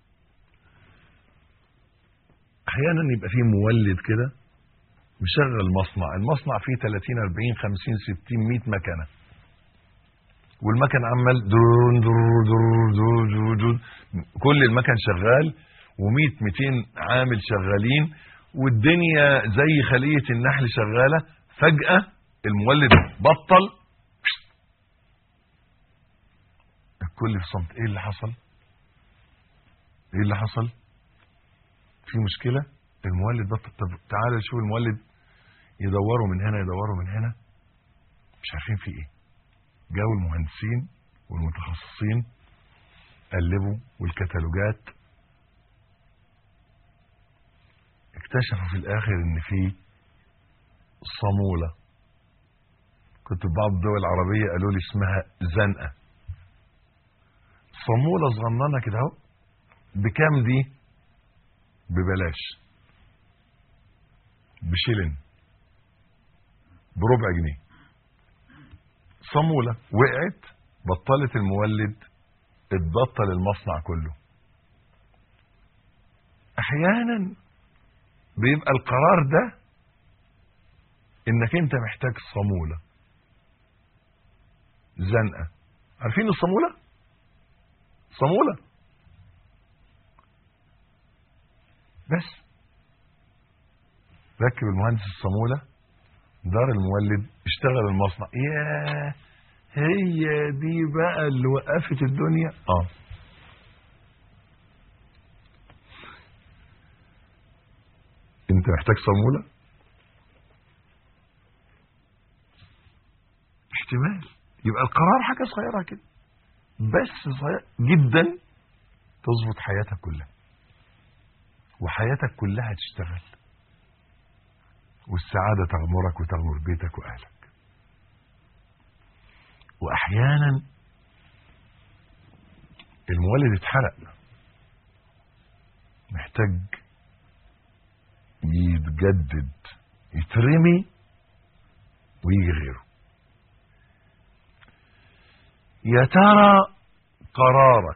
احيانا يبقى فيه مولد كده مشغل مصنع المصنع فيه 30 40 50 60 100 مكنه والمكن عمال درون درون درون درون درون درون كل المكن شغال و100 200 عامل شغالين والدنيا زي خليه النحل شغاله فجاه المولد بطل الكل في صمت ايه اللي حصل ايه اللي حصل في مشكلة المولد ده طب تعالى شوف المولد يدوروا من هنا يدوروا من هنا مش عارفين في ايه جاوا المهندسين والمتخصصين قلبوا والكتالوجات اكتشفوا في الاخر ان في صامولة كنت في بعض الدول العربية قالوا لي اسمها زنقة صامولة صغننة كده اهو بكام دي ببلاش بشيلن بربع جنيه صامولة وقعت بطلت المولد اتبطل المصنع كله احيانا بيبقى القرار ده انك انت محتاج صامولة زنقة عارفين الصامولة صامولة بس ركب المهندس الصامولة دار المولد اشتغل المصنع ياه هي دي بقى اللي وقفت الدنيا اه انت محتاج صامولة احتمال يبقى القرار حاجة صغيرة كده بس صغيرة جدا تظبط حياتك كلها وحياتك كلها تشتغل والسعادة تغمرك وتغمر بيتك وأهلك وأحيانا المولد اتحرق محتاج يتجدد يترمي ويجي غيره يا ترى قرارك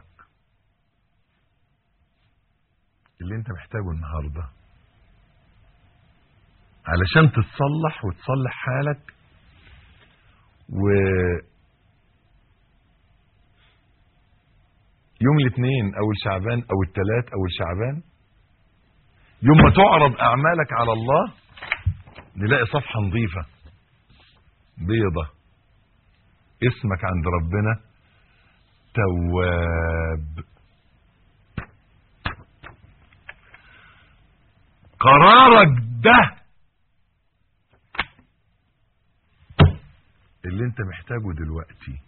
اللي انت محتاجه النهارده علشان تتصلح وتصلح حالك و يوم الاثنين او الشعبان او الثلاث او الشعبان يوم ما تعرض اعمالك على الله نلاقي صفحة نظيفة بيضة اسمك عند ربنا تواب قرارك ده اللي انت محتاجه دلوقتي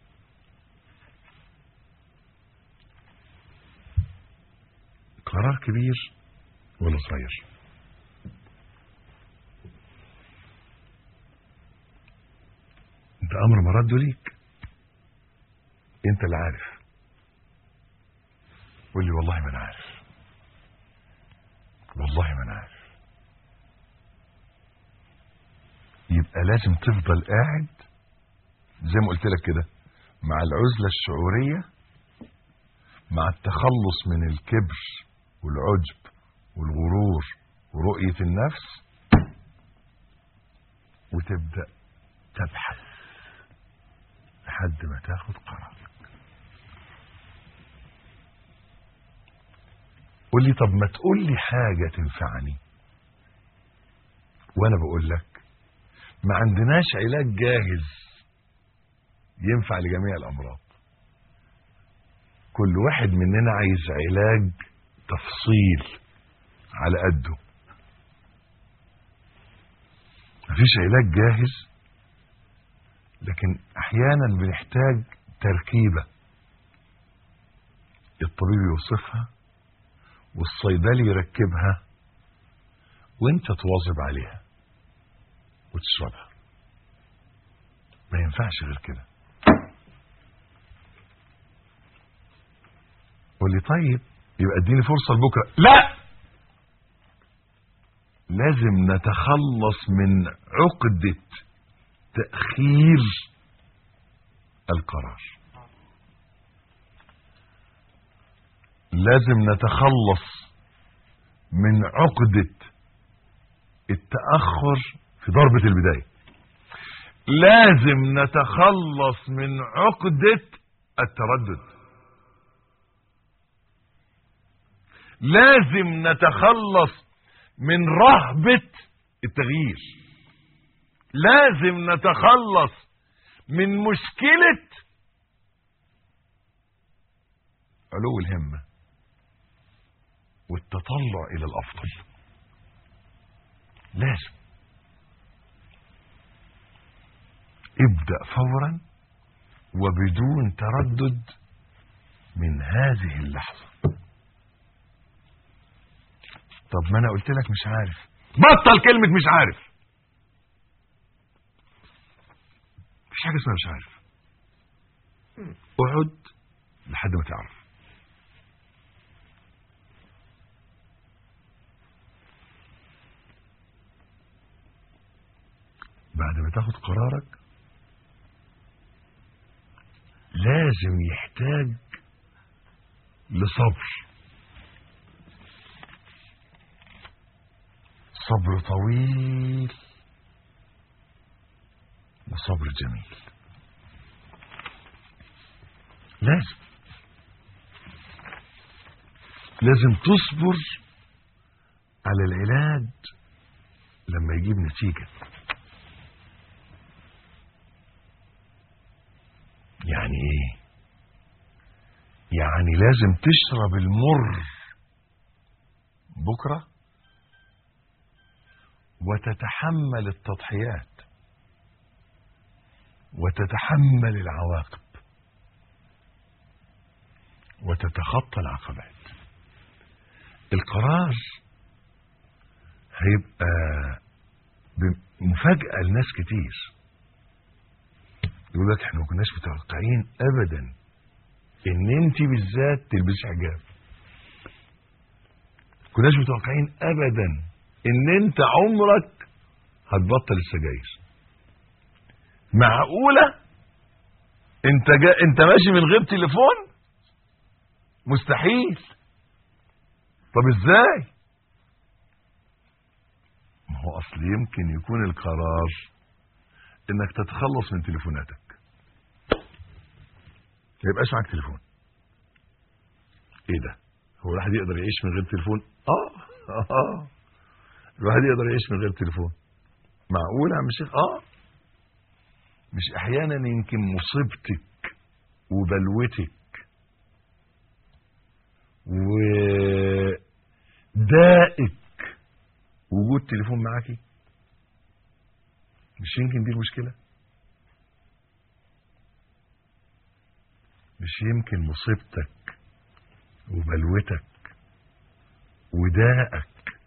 قرار كبير ولا صغير انت امر مرده ليك انت اللي عارف قول لي والله ما انا عارف والله ما انا عارف يبقى لازم تفضل قاعد زي ما قلت لك كده مع العزلة الشعورية مع التخلص من الكبر والعجب والغرور ورؤية النفس وتبدأ تبحث لحد ما تاخد قرارك قول لي طب ما تقول لي حاجة تنفعني وانا بقول لك ما عندناش علاج جاهز ينفع لجميع الامراض كل واحد مننا عايز علاج تفصيل على قده مفيش علاج جاهز لكن احيانا بنحتاج تركيبة الطبيب يوصفها والصيدلي يركبها وانت تواظب عليها وتشربها ما ينفعش غير كده قول لي طيب يبقى اديني فرصة لبكرة لا لازم نتخلص من عقدة تأخير القرار لازم نتخلص من عقدة التأخر في ضربة البداية لازم نتخلص من عقدة التردد لازم نتخلص من رهبة التغيير لازم نتخلص من مشكلة علو الهمة والتطلع إلى الأفضل لازم ابدأ فورا وبدون تردد من هذه اللحظة طب ما أنا قلت لك مش عارف بطل كلمة مش عارف مفيش حاجة اسمها مش عارف اقعد لحد ما تعرف بعد ما تاخد قرارك لازم يحتاج لصبر صبر طويل وصبر جميل لازم لازم تصبر على العلاج لما يجيب نتيجة يعني ايه يعني لازم تشرب المر بكرة وتتحمل التضحيات وتتحمل العواقب وتتخطى العقبات القرار هيبقى مفاجأة لناس كتير يقول لك احنا ما كناش متوقعين ابدا ان انت بالذات تلبسي حجاب كناش متوقعين ابدا ان انت عمرك هتبطل السجاير معقولة انت جا انت ماشي من غير تليفون مستحيل طب ازاي ما هو اصل يمكن يكون القرار انك تتخلص من تليفوناتك ما يبقاش معاك تليفون ايه ده هو الواحد يقدر يعيش من غير تليفون اه اه الواحد يقدر يعيش من غير تليفون معقول يا عم الشيخ اه مش احيانا يمكن مصيبتك وبلوتك ودائك وجود تليفون معاكي مش يمكن دي المشكلة مش يمكن مصيبتك وبلوتك ودائك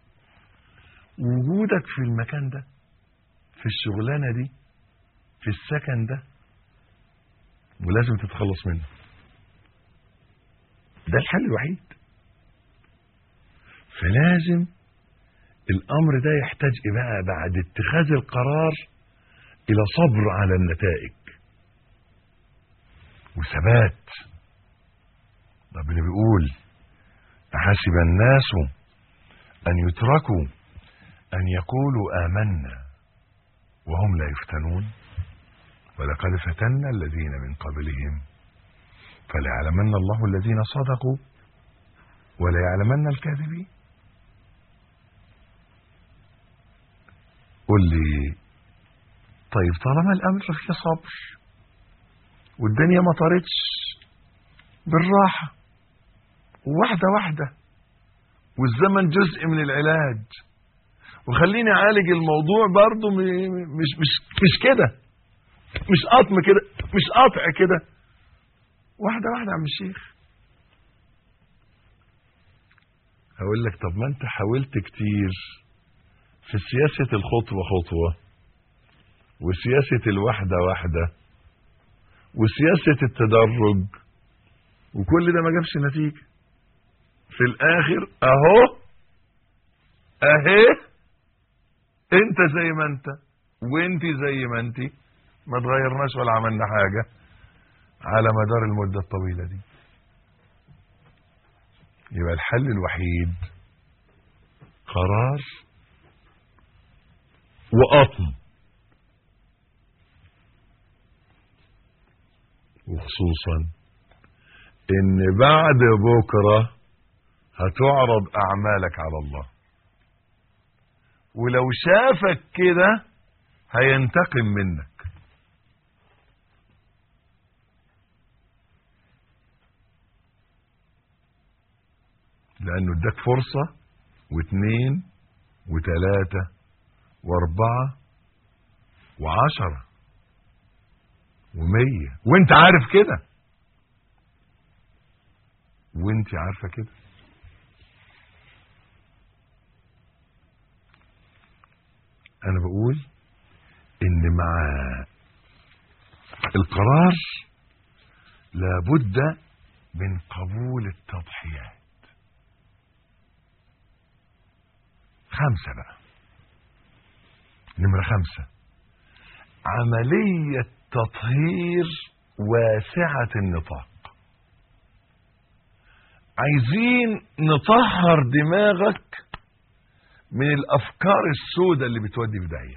وجودك في المكان ده في الشغلانة دي في السكن ده ولازم تتخلص منه ده الحل الوحيد فلازم الامر ده يحتاج إيه بقى بعد اتخاذ القرار الى صبر على النتائج وثبات ربنا بيقول أحسب الناس أن يتركوا أن يقولوا آمنا وهم لا يفتنون ولقد فتنا الذين من قبلهم فليعلمن الله الذين صدقوا وليعلمن الكاذبين قل لي طيب طالما الامر فيه صبر والدنيا ما طارتش بالراحه واحده واحده والزمن جزء من العلاج وخليني اعالج الموضوع برضه مش مش مش كده مش قطم كده مش قطع كده واحده واحده يا عم الشيخ هقول لك طب ما انت حاولت كتير في سياسة الخطوة خطوة وسياسة الواحدة واحدة وسياسة التدرج وكل ده ما جابش نتيجة في الآخر أهو أهي أنت زي ما أنت وأنت زي ما أنت ما تغيرناش ولا عملنا حاجة على مدار المدة الطويلة دي يبقى الحل الوحيد قرار وقطم وخصوصا ان بعد بكرة هتعرض اعمالك على الله ولو شافك كده هينتقم منك لانه اداك فرصة واثنين وثلاثة واربعة وعشرة ومية وانت عارف كده وانت عارفة كده انا بقول ان مع القرار لابد من قبول التضحيات خمسة بقى نمرة خمسة عملية تطهير واسعة النطاق عايزين نطهر دماغك من الافكار السوداء اللي بتودي في داهيه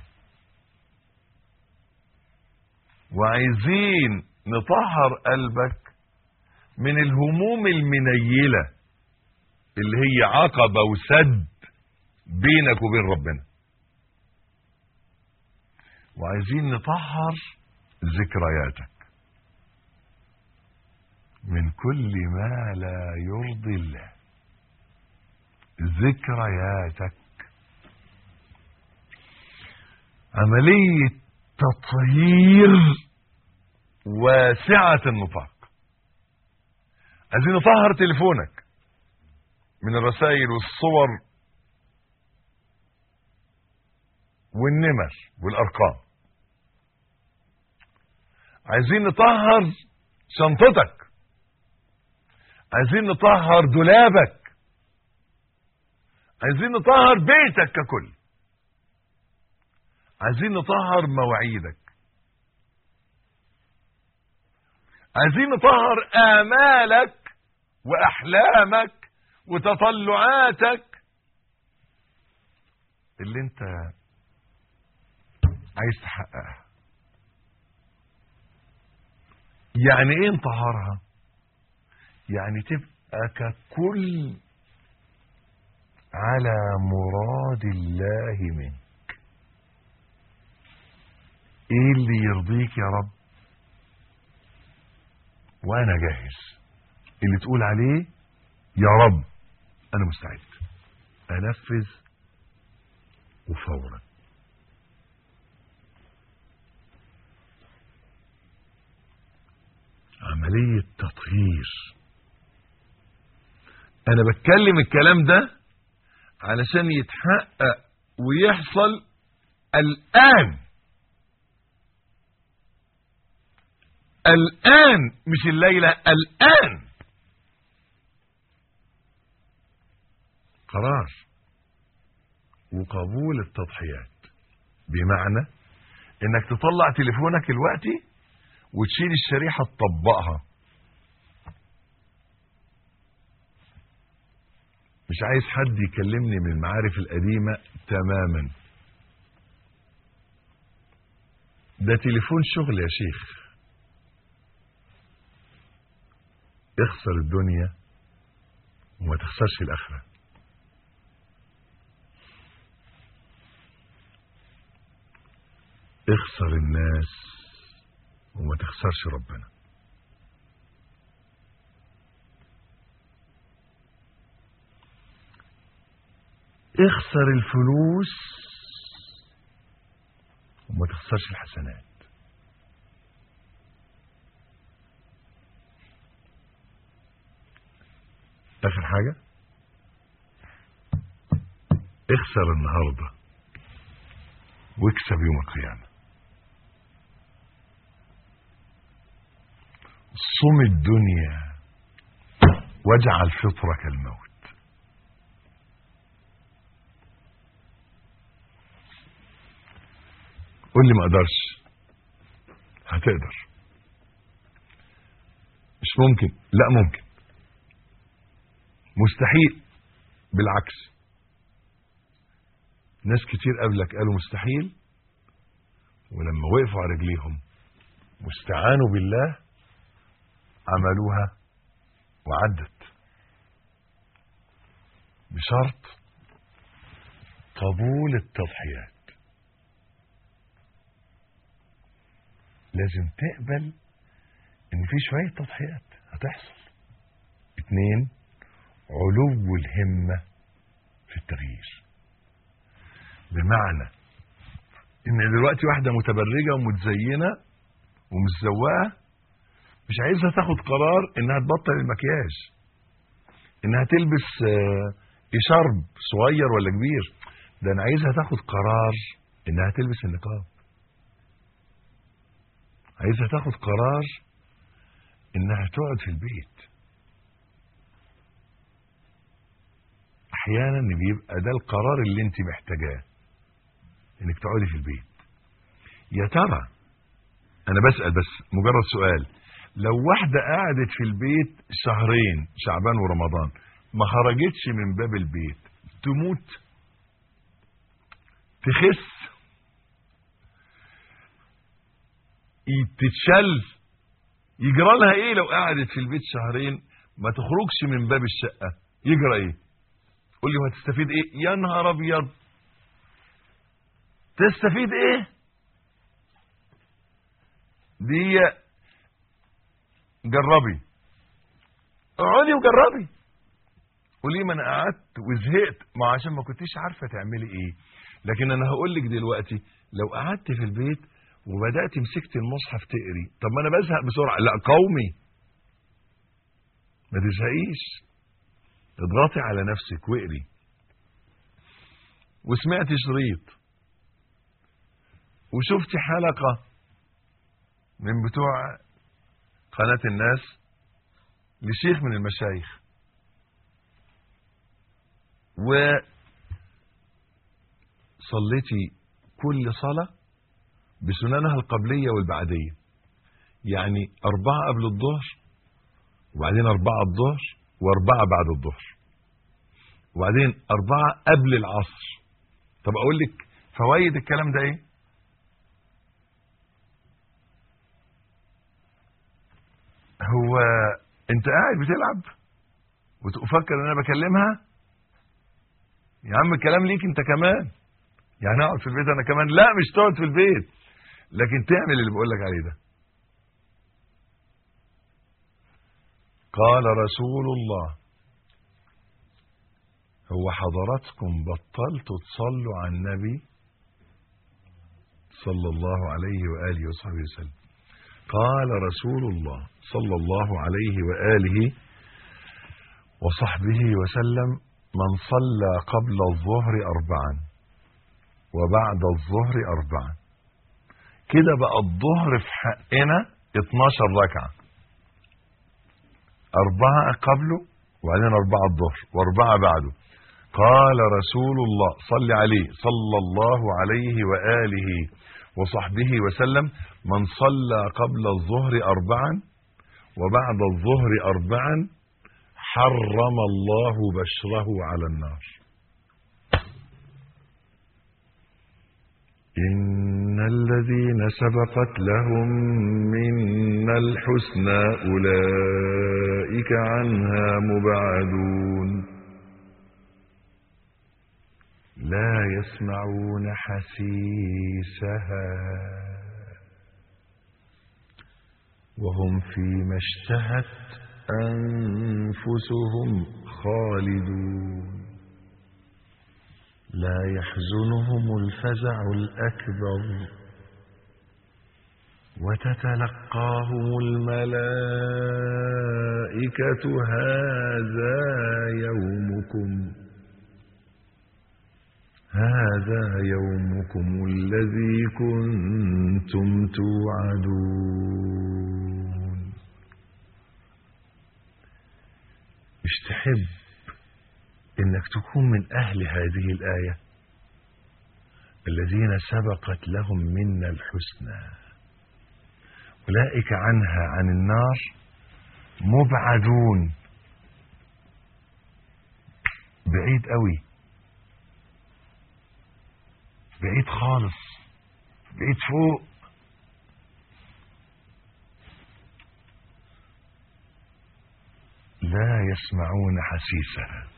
وعايزين نطهر قلبك من الهموم المنيله اللي هي عقبه وسد بينك وبين ربنا وعايزين نطهر ذكرياتك من كل ما لا يرضي الله ذكرياتك عملية تطهير واسعة النطاق عايزين نطهر تليفونك من الرسائل والصور والنمر والارقام عايزين نطهر شنطتك عايزين نطهر دولابك عايزين نطهر بيتك ككل عايزين نطهر مواعيدك عايزين نطهر آمالك وأحلامك وتطلعاتك اللي انت عايز تحققها يعني ايه نطهرها يعني تبقى ككل على مراد الله منك ايه اللي يرضيك يا رب وانا جاهز اللي تقول عليه يا رب انا مستعد انفذ وفورا عملية تطهير انا بتكلم الكلام ده علشان يتحقق ويحصل الان الان مش الليلة الان قرار وقبول التضحيات بمعنى انك تطلع تليفونك الوقتي وتشيل الشريحة تطبقها مش عايز حد يكلمني من المعارف القديمة تماما ده تليفون شغل يا شيخ اخسر الدنيا وما تخسرش الآخرة اخسر الناس وما تخسرش ربنا اخسر الفلوس وما تخسرش الحسنات اخر حاجة اخسر النهاردة واكسب يوم القيامة صم الدنيا واجعل فطرك الموت قول لي ما اقدرش هتقدر مش ممكن لا ممكن مستحيل بالعكس ناس كتير قبلك قالوا مستحيل ولما وقفوا على رجليهم واستعانوا بالله عملوها وعدت بشرط قبول التضحيات لازم تقبل ان في شوية تضحيات هتحصل اتنين علو الهمة في التغيير بمعنى ان دلوقتي واحدة متبرجة ومتزينة ومتزوقة مش عايزها تاخد قرار انها تبطل المكياج انها تلبس آه، اشارب صغير ولا كبير ده انا عايزها تاخد قرار انها تلبس النقاب عايزها تاخد قرار انها تقعد في البيت احيانا بيبقى ده القرار اللي انت محتاجاه انك تقعدي في البيت يا ترى انا بسال بس مجرد سؤال لو واحده قعدت في البيت شهرين شعبان ورمضان ما خرجتش من باب البيت تموت تخس تتشل يجرى لها ايه لو قعدت في البيت شهرين ما تخرجش من باب الشقه يجرى ايه قول لي هتستفيد ايه يا نهار ابيض تستفيد ايه دي جربي اقعدي وجربي قولي ما انا قعدت وزهقت ما عشان ما كنتيش عارفه تعملي ايه لكن انا هقول لك دلوقتي لو قعدت في البيت وبدات مسكت المصحف تقري طب ما انا بزهق بسرعه لا قومي ما تزهقيش اضغطي على نفسك واقري وسمعتي شريط وشفتي حلقه من بتوع قناه الناس لشيخ من المشايخ و صليتي كل صلاة بسننها القبلية والبعدية يعني أربعة قبل الظهر وبعدين أربعة الظهر وأربعة بعد الظهر وبعدين أربعة قبل العصر طب أقول لك فوائد الكلام ده إيه هو أنت قاعد بتلعب وتفكر ان انا بكلمها يا عم الكلام ليك انت كمان يعني اقعد في البيت انا كمان لا مش تقعد في البيت لكن تعمل اللي بقول لك عليه ده قال رسول الله هو حضراتكم بطلتوا تصلوا على النبي صلى الله عليه واله وصحبه وسلم قال رسول الله صلى الله عليه واله وصحبه وسلم من صلى قبل الظهر أربعا وبعد الظهر أربعا كده بقى الظهر في حقنا 12 ركعة أربعة قبله وبعدين أربعة الظهر وأربعة بعده قال رسول الله صل عليه صلى الله عليه وآله وصحبه وسلم من صلى قبل الظهر أربعا وبعد الظهر أربعا حرم الله بشره على النار إن الذين سبقت لهم منا الحسنى أولئك عنها مبعدون لا يسمعون حسيسها وهم فيما اشتهت أنفسهم خالدون لا يحزنهم الفزع الأكبر وتتلقاهم الملائكة هذا يومكم هذا يومكم الذي كنتم توعدون مش تحب انك تكون من اهل هذه الايه الذين سبقت لهم منا الحسنى اولئك عنها عن النار مبعدون بعيد قوي بعيد خالص بعيد فوق لا يسمعون حسيسها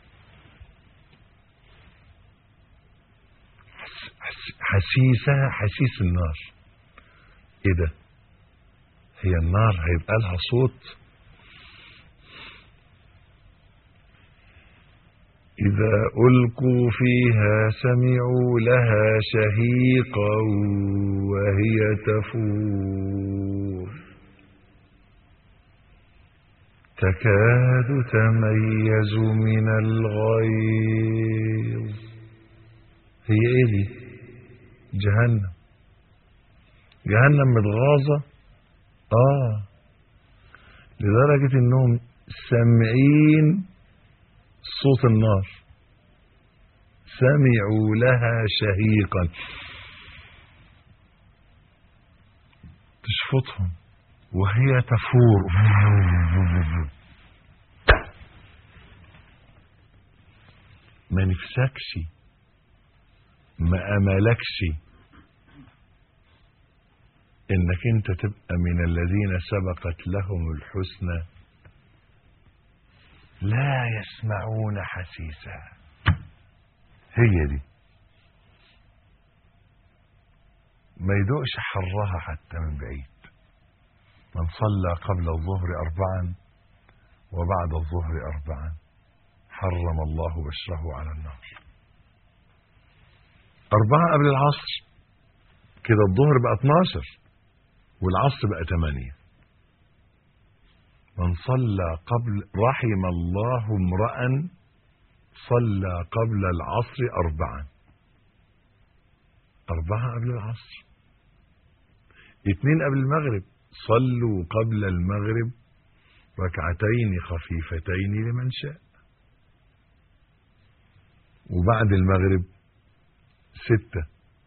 حسيسها حسيس النار ايه ده هي النار هيبقى لها صوت إذا ألقوا فيها سمعوا لها شهيقا وهي تفور تكاد تميز من الغيظ هي ايه دي جهنم جهنم متغاظة اه لدرجة انهم سامعين صوت النار سمعوا لها شهيقا تشفطهم وهي تفور ما نفسكش ما املكش انك انت تبقى من الذين سبقت لهم الحسنى لا يسمعون حسيسا هي دي ما يدوقش حرها حتى من بعيد من صلى قبل الظهر أربعا وبعد الظهر أربعا حرم الله بشره على النار أربعة قبل العصر كده الظهر بقى 12 والعصر بقى 8 من صلى قبل رحم الله امرأ صلى قبل العصر أربعا أربعة قبل العصر اتنين قبل المغرب صلوا قبل المغرب ركعتين خفيفتين لمن شاء وبعد المغرب ستة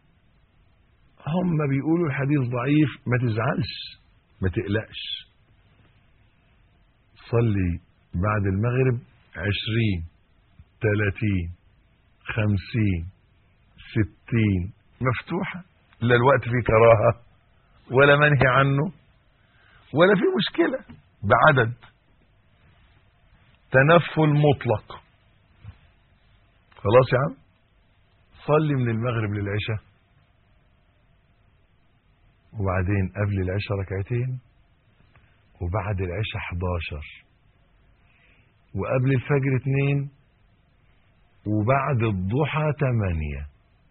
هم بيقولوا الحديث ضعيف ما تزعلش ما تقلقش صلي بعد المغرب عشرين تلاتين خمسين ستين مفتوحة لا الوقت فيه كراهة ولا منهي عنه ولا في مشكلة بعدد تنفل مطلق خلاص يا عم صلي من المغرب للعشاء وبعدين قبل العشاء ركعتين وبعد العشاء 11 وقبل الفجر اتنين وبعد الضحى تمانية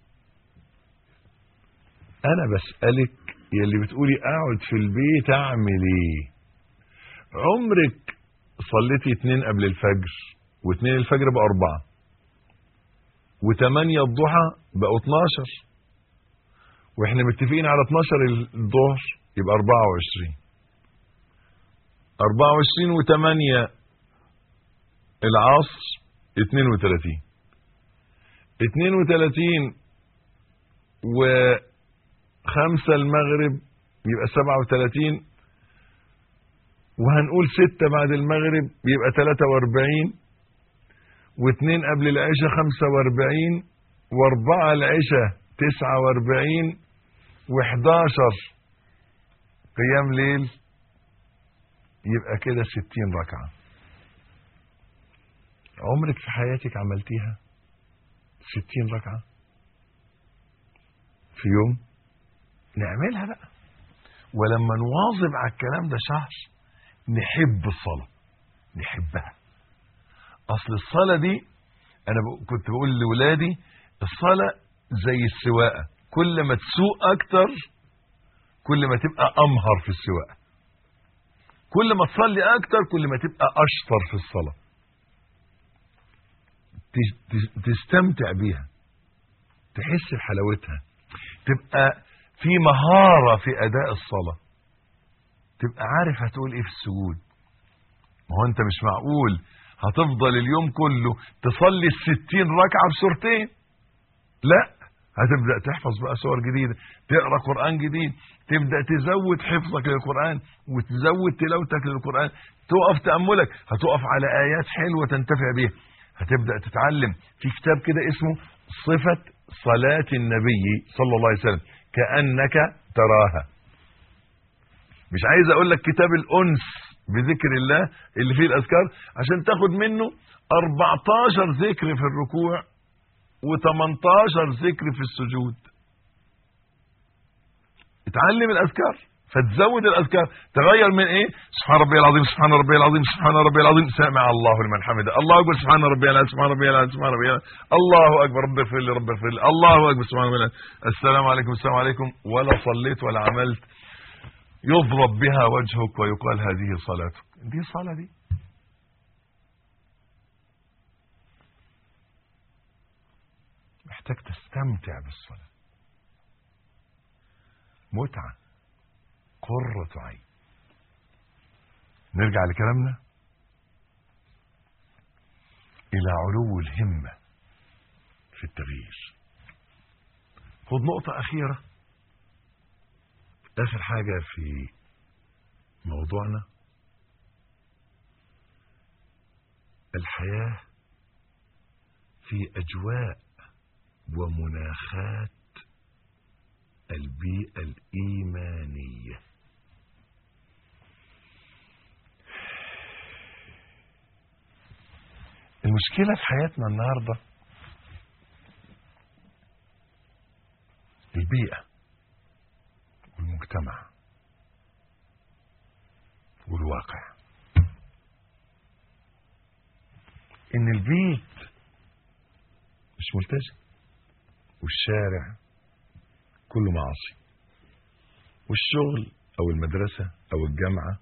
انا بسألك يلي بتقولي اقعد في البيت اعمل ايه عمرك صليتي اتنين قبل الفجر واتنين الفجر بقى اربعة وتمانية الضحى بقوا 12 واحنا متفقين على 12 الظهر يبقى 24 24 و8 العصر 32 32 و5 المغرب يبقى 37 وهنقول 6 بعد المغرب يبقى 43 واثنين قبل العشاء 45 واربعة العشاء 49 و11 قيام ليل يبقى كده 60 ركعة عمرك في حياتك عملتيها 60 ركعة في يوم نعملها بقى ولما نواظب على الكلام ده شهر نحب الصلاة نحبها اصل الصلاة دي انا كنت بقول لولادي الصلاة زي السواقة كل ما تسوق اكتر كل ما تبقى امهر في السواقة كل ما تصلي اكتر كل ما تبقى اشطر في الصلاة تستمتع بيها تحس بحلاوتها تبقى في مهارة في اداء الصلاة تبقى عارف هتقول ايه في السجود ما هو انت مش معقول هتفضل اليوم كله تصلي الستين ركعة بسورتين لا هتبدأ تحفظ بقى سور جديدة تقرأ قرآن جديد تبدأ تزود حفظك للقرآن وتزود تلاوتك للقرآن تقف تأملك هتقف على آيات حلوة تنتفع بيها هتبدأ تتعلم في كتاب كده اسمه صفة صلاة النبي صلى الله عليه وسلم كأنك تراها مش عايز اقول لك كتاب الأنس بذكر الله اللي فيه الأذكار عشان تاخد منه 14 ذكر في الركوع و18 ذكر في السجود اتعلم الأذكار فتزود الاذكار تغير من ايه سبحان ربي العظيم سبحان ربي العظيم سبحان ربي العظيم سمع الله لمن حمده الله اكبر سبحان ربي العظيم سبحان ربي العظيم سبحان ربي العظيم الله اكبر رب اغفر لي رب اغفر لي الله اكبر سبحان ربي العظيم السلام عليكم السلام عليكم ولا صليت ولا عملت يضرب بها وجهك ويقال هذه صلاتك دي صلاه دي محتاج تستمتع بالصلاه متعه قرة عين نرجع لكلامنا إلى علو الهمة في التغيير خد نقطة أخيرة آخر حاجة في موضوعنا الحياة في أجواء ومناخات البيئة الإيمانية المشكلة في حياتنا النهاردة البيئة والمجتمع والواقع ان البيت مش ملتزم والشارع كله معاصي والشغل او المدرسة او الجامعة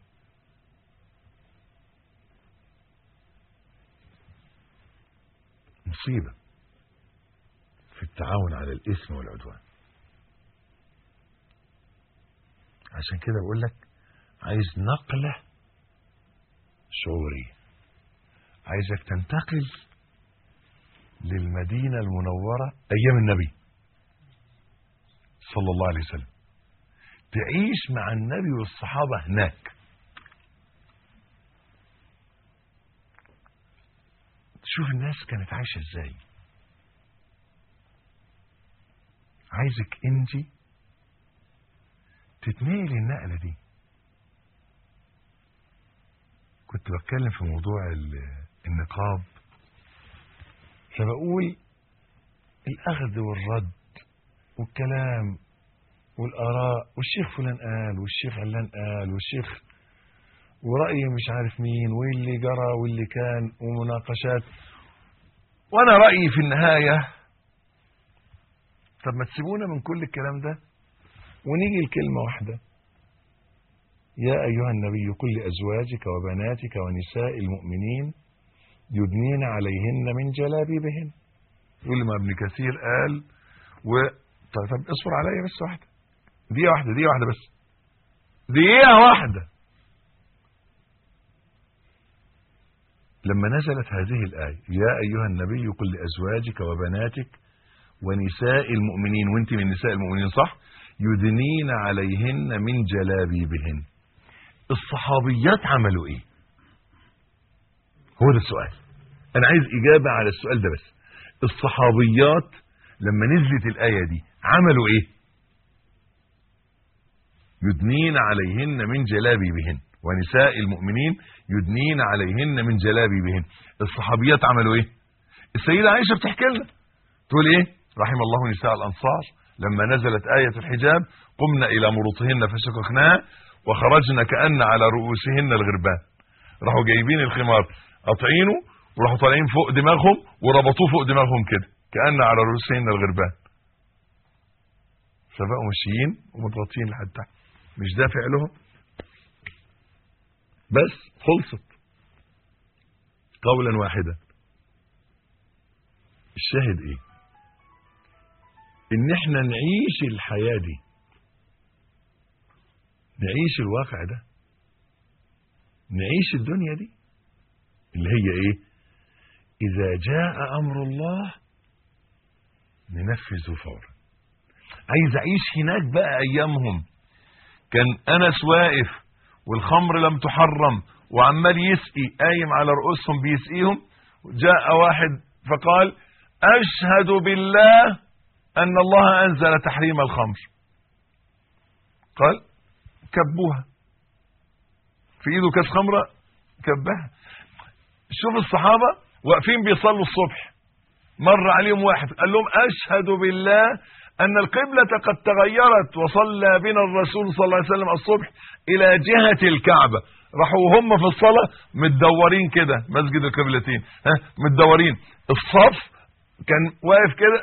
مصيبة في التعاون على الإثم والعدوان عشان كده بقول لك عايز نقلة شعورية عايزك تنتقل للمدينة المنورة أيام النبي صلى الله عليه وسلم تعيش مع النبي والصحابة هناك تشوف الناس كانت عايشة ازاي عايزك انت تتنقلي النقلة دي كنت بتكلم في موضوع ال- النقاب فبقول الأخذ والرد والكلام والآراء والشيخ فلان قال والشيخ علان قال والشيخ ورأي مش عارف مين واللي جرى واللي كان ومناقشات وأنا رأيي في النهاية طب ما تسيبونا من كل الكلام ده ونيجي لكلمة واحدة يا أيها النبي قل لأزواجك وبناتك ونساء المؤمنين يدنين عليهن من جلابيبهن يقول ما ابن كثير قال و طب, طب اصبر عليا بس واحدة دقيقة واحدة دقيقة واحدة بس دقيقة واحدة لما نزلت هذه الآية يا أيها النبي قل لأزواجك وبناتك ونساء المؤمنين وانت من نساء المؤمنين صح يدنين عليهن من جلابيبهن الصحابيات عملوا ايه هو ده السؤال انا عايز اجابة على السؤال ده بس الصحابيات لما نزلت الآية دي عملوا ايه يدنين عليهن من جلابيبهن ونساء المؤمنين يدنين عليهن من جلابيبهن الصحابيات عملوا ايه السيدة عائشة بتحكي لنا تقول ايه رحم الله نساء الانصار لما نزلت آية الحجاب قمنا الى مرطهن فشققناها وخرجنا كأن على رؤوسهن الغربان راحوا جايبين الخمار قاطعينه وراحوا طالعين فوق دماغهم وربطوه فوق دماغهم كده كأن على رؤوسهن الغربان فبقوا ماشيين ومتغطين لحد تحت مش ده فعلهم بس خلصت قولا واحدا الشاهد ايه ان احنا نعيش الحياة دي نعيش الواقع ده نعيش الدنيا دي اللي هي ايه اذا جاء امر الله ننفذه فورا عايز اعيش هناك بقى ايامهم كان انس واقف والخمر لم تحرم وعمال يسقي قايم على رؤوسهم بيسقيهم جاء واحد فقال اشهد بالله ان الله انزل تحريم الخمر قال كبوها في ايده كاس خمره كبها شوف الصحابه واقفين بيصلوا الصبح مر عليهم واحد قال لهم اشهد بالله أن القبلة قد تغيرت وصلى بنا الرسول صلى الله عليه وسلم الصبح إلى جهة الكعبة راحوا هم في الصلاة متدورين كده مسجد القبلتين ها متدورين الصف كان واقف كده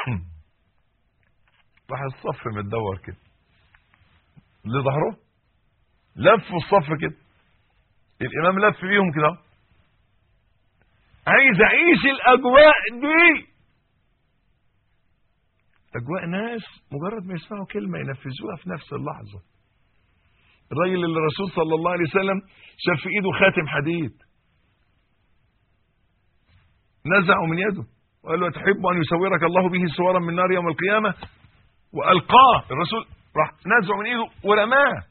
راح الصف متدور كده لظهره لف الصف كده الامام لف بيهم كده عايز اعيش الاجواء دي اجواء ناس مجرد ما يسمعوا كلمه ينفذوها في نفس اللحظه الراجل اللي الرسول صلى الله عليه وسلم شاف في ايده خاتم حديد نزعه من يده وقال له تحب ان يسورك الله به صورا من نار يوم القيامه والقاه الرسول راح نزعه من ايده ورماه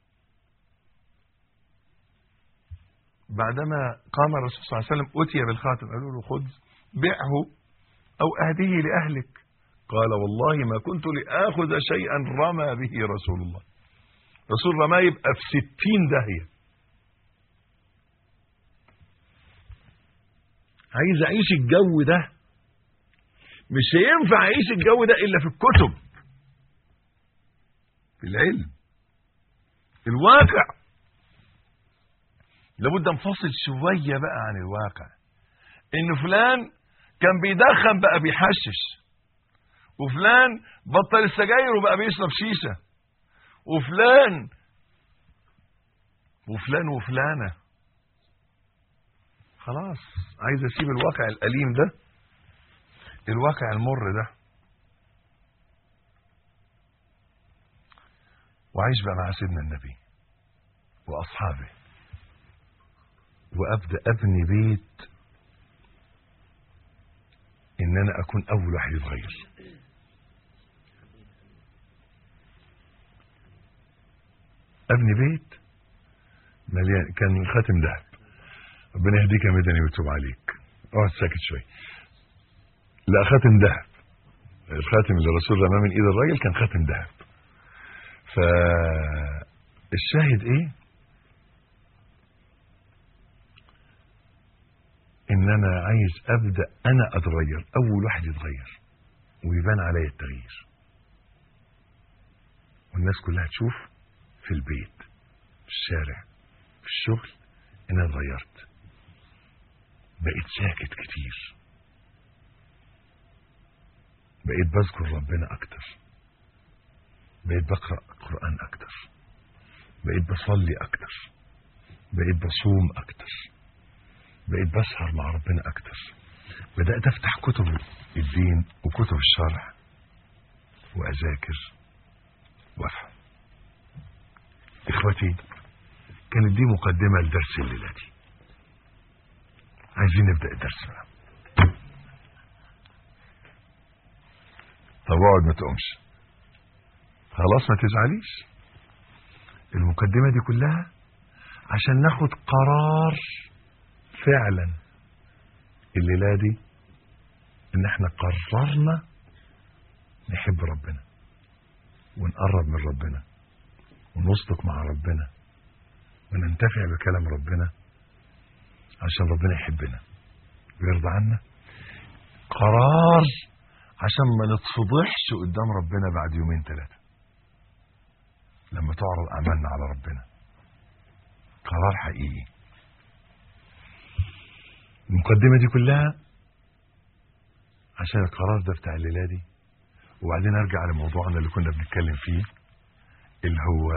بعدما قام الرسول صلى الله عليه وسلم اتي بالخاتم قالوا له خذ بعه او اهديه لاهلك قال والله ما كنت لاخذ شيئا رمى به رسول الله رسول رماه يبقى في ستين داهيه عايز اعيش الجو ده مش هينفع اعيش الجو ده الا في الكتب في العلم الواقع لابد انفصل شويه بقى عن الواقع ان فلان كان بيدخن بقى بيحشش وفلان بطل السجاير وبقى بيشرب شيشه وفلان وفلان وفلانه خلاص عايز اسيب الواقع الاليم ده الواقع المر ده وعايش بقى مع سيدنا النبي واصحابه وابدا ابني بيت ان انا اكون اول واحد يتغير ابني بيت مليان كان خاتم ذهب ربنا يهديك يا مدني ويتوب عليك اقعد ساكت شوي لا خاتم ذهب الخاتم اللي الرسول رماه من ايد الراجل كان خاتم ذهب فالشاهد ايه ان انا عايز ابدا انا اتغير اول واحد يتغير ويبان عليا التغيير والناس كلها تشوف في البيت في الشارع في الشغل ان انا اتغيرت بقيت ساكت كتير بقيت بذكر ربنا اكتر بقيت بقرا قران اكتر بقيت بصلي اكتر بقيت بصوم اكتر بقيت بسهر مع ربنا اكتر بدات افتح كتب الدين وكتب الشرع واذاكر وافهم اخوتي كانت دي مقدمه لدرس الليله دي عايزين نبدا الدرس بقى طب اقعد ما تقومش خلاص ما تزعليش المقدمه دي كلها عشان ناخد قرار فعلا الليله دي ان احنا قررنا نحب ربنا ونقرب من ربنا ونصدق مع ربنا وننتفع بكلام ربنا عشان ربنا يحبنا ويرضى عنا قرار عشان ما نتفضحش قدام ربنا بعد يومين ثلاثة لما تعرض أعمالنا على ربنا قرار حقيقي المقدمة دي كلها عشان القرار ده بتاع الليلة دي وبعدين ارجع لموضوعنا اللي كنا بنتكلم فيه اللي هو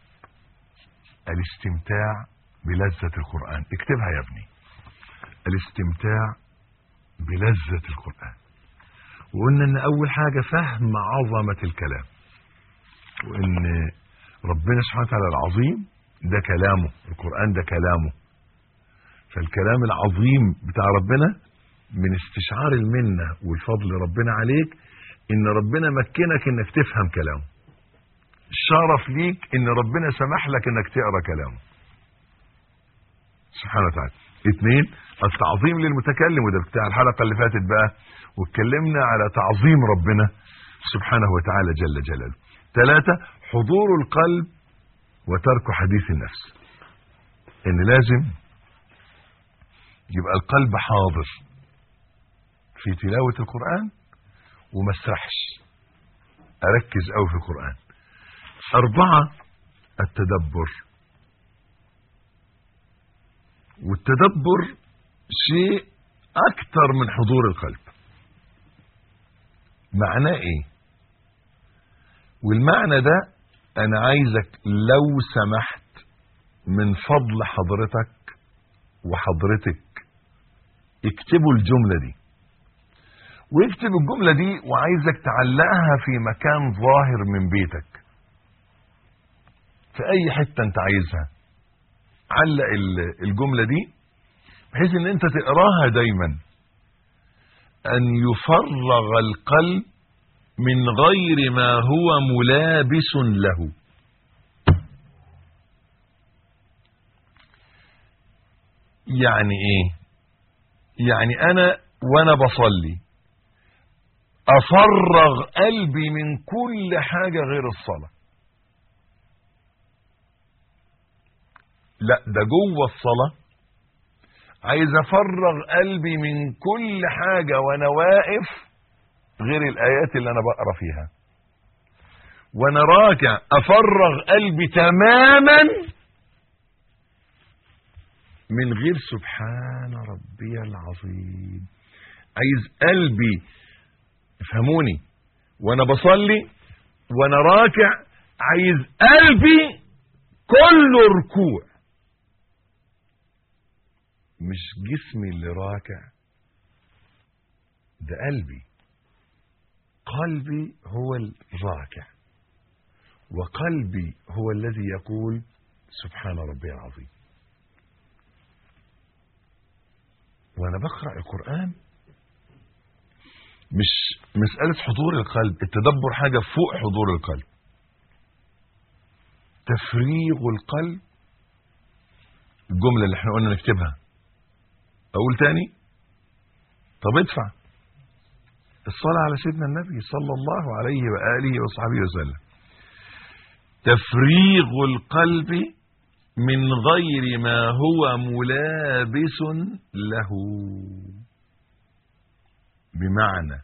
الاستمتاع بلذة القرآن اكتبها يا ابني الاستمتاع بلذة القرآن وقلنا ان اول حاجة فهم عظمة الكلام وان ربنا سبحانه وتعالى العظيم ده كلامه القرآن ده كلامه فالكلام العظيم بتاع ربنا من استشعار المنة والفضل ربنا عليك ان ربنا مكنك انك تفهم كلامه شرف ليك ان ربنا سمح لك انك تقرا كلامه سبحانه وتعالى اثنين التعظيم للمتكلم وده بتاع الحلقه اللي فاتت بقى واتكلمنا على تعظيم ربنا سبحانه وتعالى جل جلاله ثلاثة حضور القلب وترك حديث النفس ان لازم يبقى القلب حاضر في تلاوة القرآن وما اسرحش اركز قوي في القران اربعه التدبر والتدبر شيء اكتر من حضور القلب معناه ايه والمعنى ده انا عايزك لو سمحت من فضل حضرتك وحضرتك اكتبوا الجملة دي واكتب الجملة دي وعايزك تعلقها في مكان ظاهر من بيتك في اي حتة انت عايزها علق ال- الجملة دي بحيث ان انت تقراها دايما ان يفرغ القلب من غير ما هو ملابس له يعني ايه يعني انا وانا بصلي افرغ قلبي من كل حاجة غير الصلاة لا ده جوه الصلاة عايز افرغ قلبي من كل حاجة وانا واقف غير الايات اللي انا بقرا فيها وانا راكع افرغ قلبي تماما من غير سبحان ربي العظيم عايز قلبي افهموني وانا بصلي وانا راكع عايز قلبي كله ركوع مش جسمي اللي راكع ده قلبي قلبي هو الراكع وقلبي هو الذي يقول سبحان ربي العظيم وانا بقرا القران مش مساله حضور القلب التدبر حاجه فوق حضور القلب تفريغ القلب الجمله اللي احنا قلنا نكتبها اقول تاني طب ادفع الصلاه على سيدنا النبي صلى الله عليه واله وصحبه وسلم تفريغ القلب من غير ما هو ملابس له بمعنى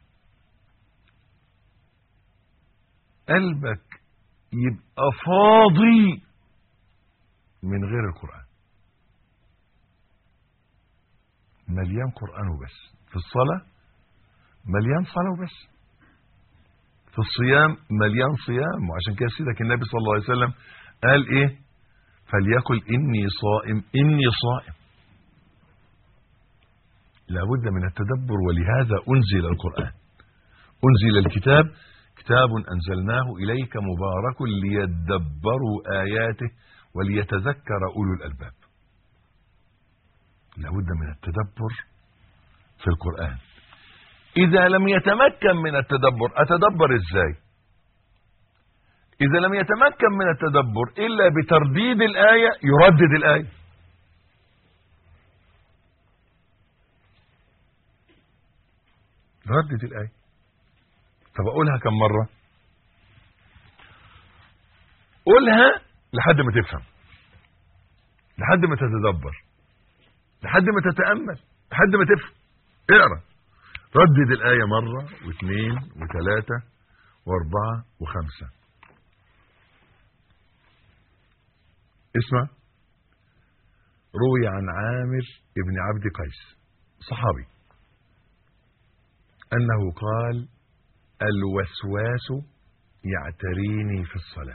قلبك يبقى فاضي من غير القرآن مليان قرآن وبس في الصلاة مليان صلاة وبس في الصيام مليان صيام وعشان كده سيدك النبي صلى الله عليه وسلم قال ايه فليقل اني صائم اني صائم لابد من التدبر ولهذا انزل القرآن انزل الكتاب كتاب انزلناه اليك مبارك ليدبروا اياته وليتذكر اولو الالباب لابد من التدبر في القرآن إذا لم يتمكن من التدبر أتدبر إزاي إذا لم يتمكن من التدبر إلا بترديد الآية يردد الآية ردد الآية طب أقولها كم مرة قولها لحد ما تفهم لحد ما تتدبر لحد ما تتأمل لحد ما تفهم اقرأ ردد الآية مرة واثنين وثلاثة واربعة وخمسة اسمع روي عن عامر ابن عبد قيس صحابي أنه قال الوسواس يعتريني في الصلاة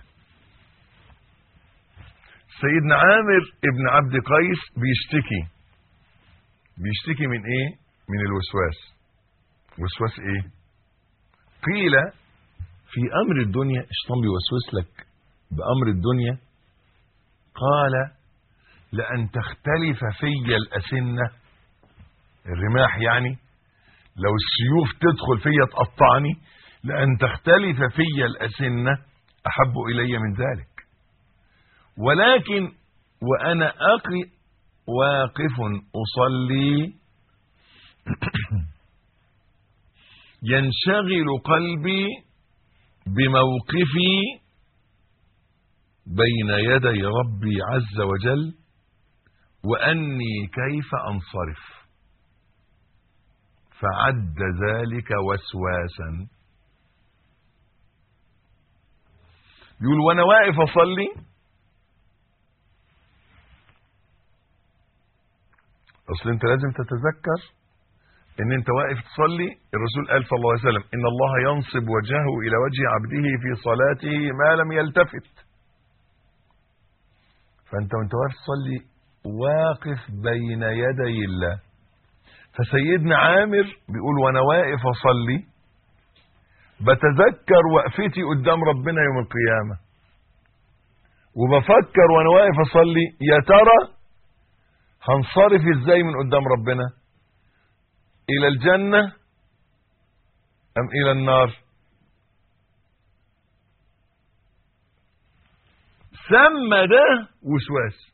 سيدنا عامر ابن عبد قيس بيشتكي بيشتكي من ايه من الوسواس وسواس ايه قيل في امر الدنيا الشيطان بيوسوس لك بامر الدنيا قال لان تختلف في الاسنه الرماح يعني لو السيوف تدخل فيا تقطعني لان تختلف في الاسنه احب الي من ذلك ولكن وانا اقي واقف اصلي ينشغل قلبي بموقفي بين يدي ربي عز وجل واني كيف انصرف فعد ذلك وسواسا بيقول وانا واقف اصلي اصل انت لازم تتذكر ان انت واقف تصلي الرسول قال صلى الله عليه وسلم ان الله ينصب وجهه الى وجه عبده في صلاته ما لم يلتفت فانت وانت واقف تصلي واقف بين يدي الله فسيدنا عامر بيقول وانا واقف اصلي بتذكر وقفتي قدام ربنا يوم القيامه وبفكر وانا واقف اصلي يا ترى هنصرف ازاي من قدام ربنا الى الجنة ام الى النار سمى ده وسواس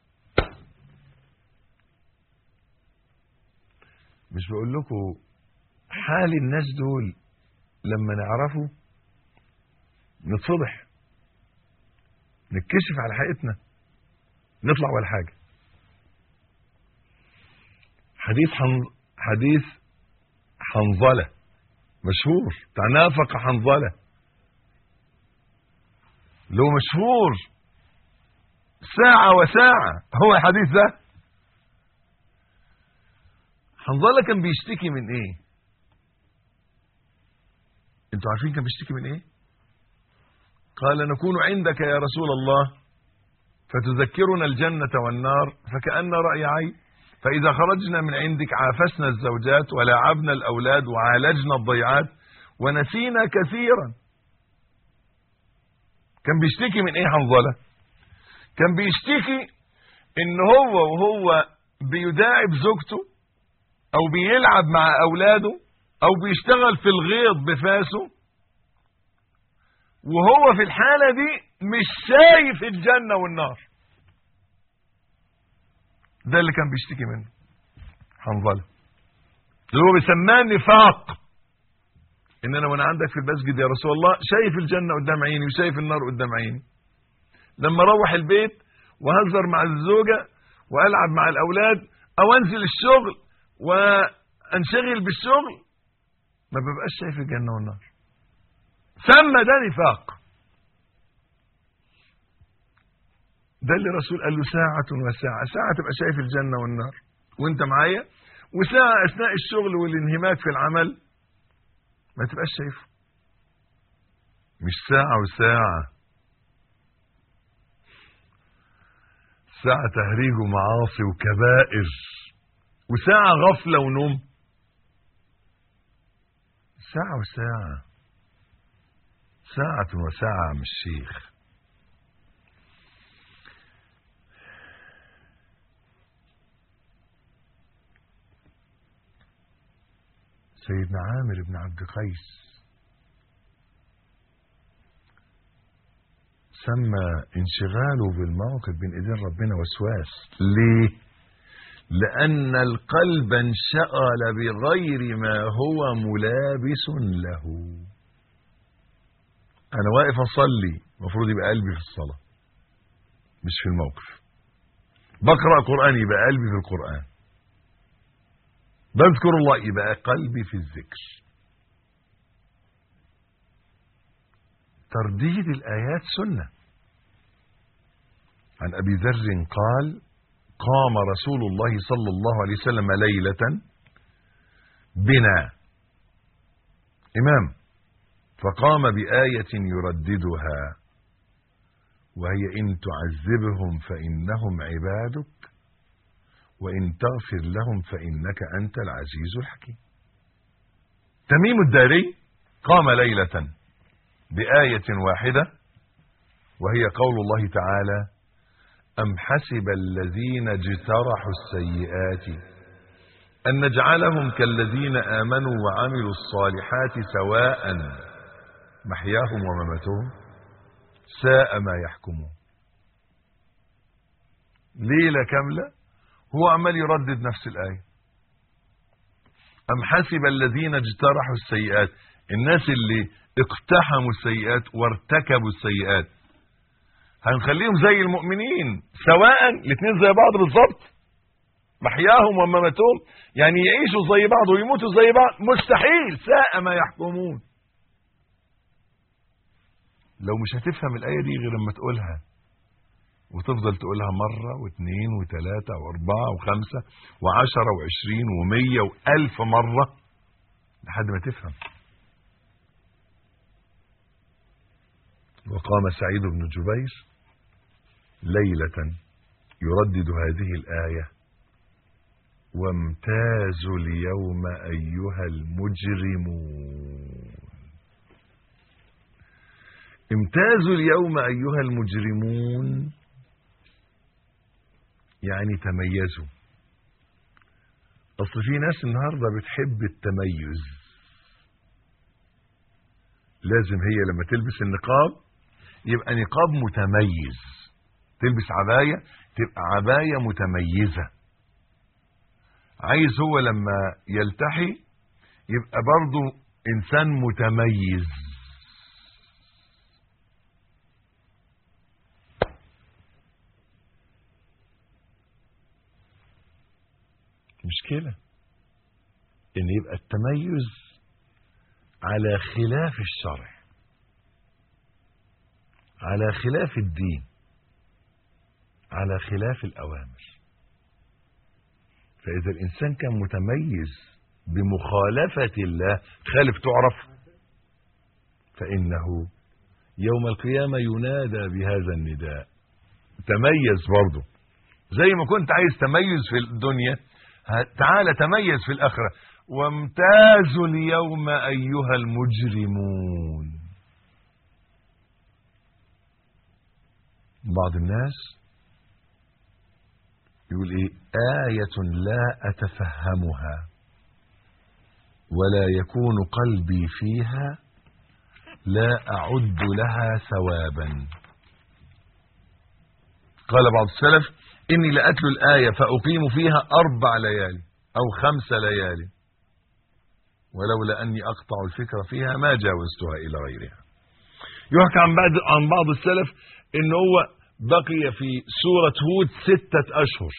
مش بقول لكم حال الناس دول لما نعرفه نتصبح نتكشف على حقيقتنا نطلع ولا حاجه حديث حن... حديث حنظلة مشهور بتاع نافق حنظلة لو مشهور ساعة وساعة هو الحديث ده حنظلة كان بيشتكي من ايه انتوا عارفين كان بيشتكي من ايه قال نكون عندك يا رسول الله فتذكرنا الجنة والنار فكأن رأي عين فإذا خرجنا من عندك عافسنا الزوجات ولعبنا الأولاد وعالجنا الضيعات ونسينا كثيرا كان بيشتكي من ايه حنظلة كان بيشتكي ان هو وهو بيداعب زوجته او بيلعب مع اولاده او بيشتغل في الغيط بفاسه وهو في الحالة دي مش شايف الجنة والنار ده اللي كان بيشتكي منه حنظله اللي هو بيسماه نفاق ان انا وانا عندك في المسجد يا رسول الله شايف الجنه قدام عيني وشايف النار قدام عيني لما اروح البيت وهزر مع الزوجه والعب مع الاولاد او انزل الشغل وانشغل بالشغل ما ببقاش شايف الجنه والنار سمى ده نفاق ده اللي الرسول قال له ساعة وساعة ساعة تبقى شايف الجنة والنار وانت معايا وساعة أثناء الشغل والانهماك في العمل ما تبقاش شايفه مش ساعة وساعة ساعة تهريج ومعاصي وكبائر وساعة غفلة ونوم ساعة وساعة ساعة وساعة مش شيخ سيدنا عامر بن عبد قيس سمى انشغاله بالموقف بين ايدين ربنا وسواس ليه لان القلب انشغل بغير ما هو ملابس له انا واقف اصلي المفروض يبقى قلبي في الصلاه مش في الموقف بقرا قران يبقى قلبي في القران بذكر الله يبقى قلبي في الذكر ترديد الآيات سنة عن أبي ذر قال قام رسول الله صلى الله عليه وسلم ليلة بنا إمام فقام بآية يرددها وهي إن تعذبهم فإنهم عبادك وإن تغفر لهم فإنك أنت العزيز الحكيم تميم الداري قام ليلة بآية واحدة وهي قول الله تعالى أم حسب الذين اجترحوا السيئات أن نجعلهم كالذين آمنوا وعملوا الصالحات سواء محياهم ومماتهم ساء ما يحكمون ليلة كاملة هو عمال يردد نفس الآية أم حسب الذين اجترحوا السيئات الناس اللي اقتحموا السيئات وارتكبوا السيئات هنخليهم زي المؤمنين سواء الاثنين زي بعض بالظبط محياهم ومماتهم يعني يعيشوا زي بعض ويموتوا زي بعض مستحيل ساء ما يحكمون لو مش هتفهم الآية دي غير لما تقولها وتفضل تقولها مرة واثنين وثلاثة واربعة وخمسة وعشرة وعشرين ومية والف مرة لحد ما تفهم وقام سعيد بن جبير ليلة يردد هذه الآية وامتازوا اليوم أيها المجرمون امتازوا اليوم أيها المجرمون يعني تميزوا أصل في ناس النهاردة بتحب التميز لازم هي لما تلبس النقاب يبقى نقاب متميز تلبس عباية تبقى عباية متميزة عايز هو لما يلتحي يبقى برضه إنسان متميز مشكلة ان يبقى التميز على خلاف الشرع على خلاف الدين على خلاف الأوامر فإذا الإنسان كان متميز بمخالفة الله خالف تعرف فإنه يوم القيامة ينادى بهذا النداء تميز برضه زي ما كنت عايز تميز في الدنيا تعالى تميز في الآخرة وامتازوا اليوم أيها المجرمون بعض الناس يقول ايه آية لا أتفهمها ولا يكون قلبي فيها لا أعد لها ثوابا قال بعض السلف إني لأتلو الآية فأقيم فيها أربع ليالي أو خمس ليالي ولولا أني أقطع الفكرة فيها ما جاوزتها إلى غيرها يحكى عن بعض عن بعض السلف إن هو بقي في سورة هود ستة أشهر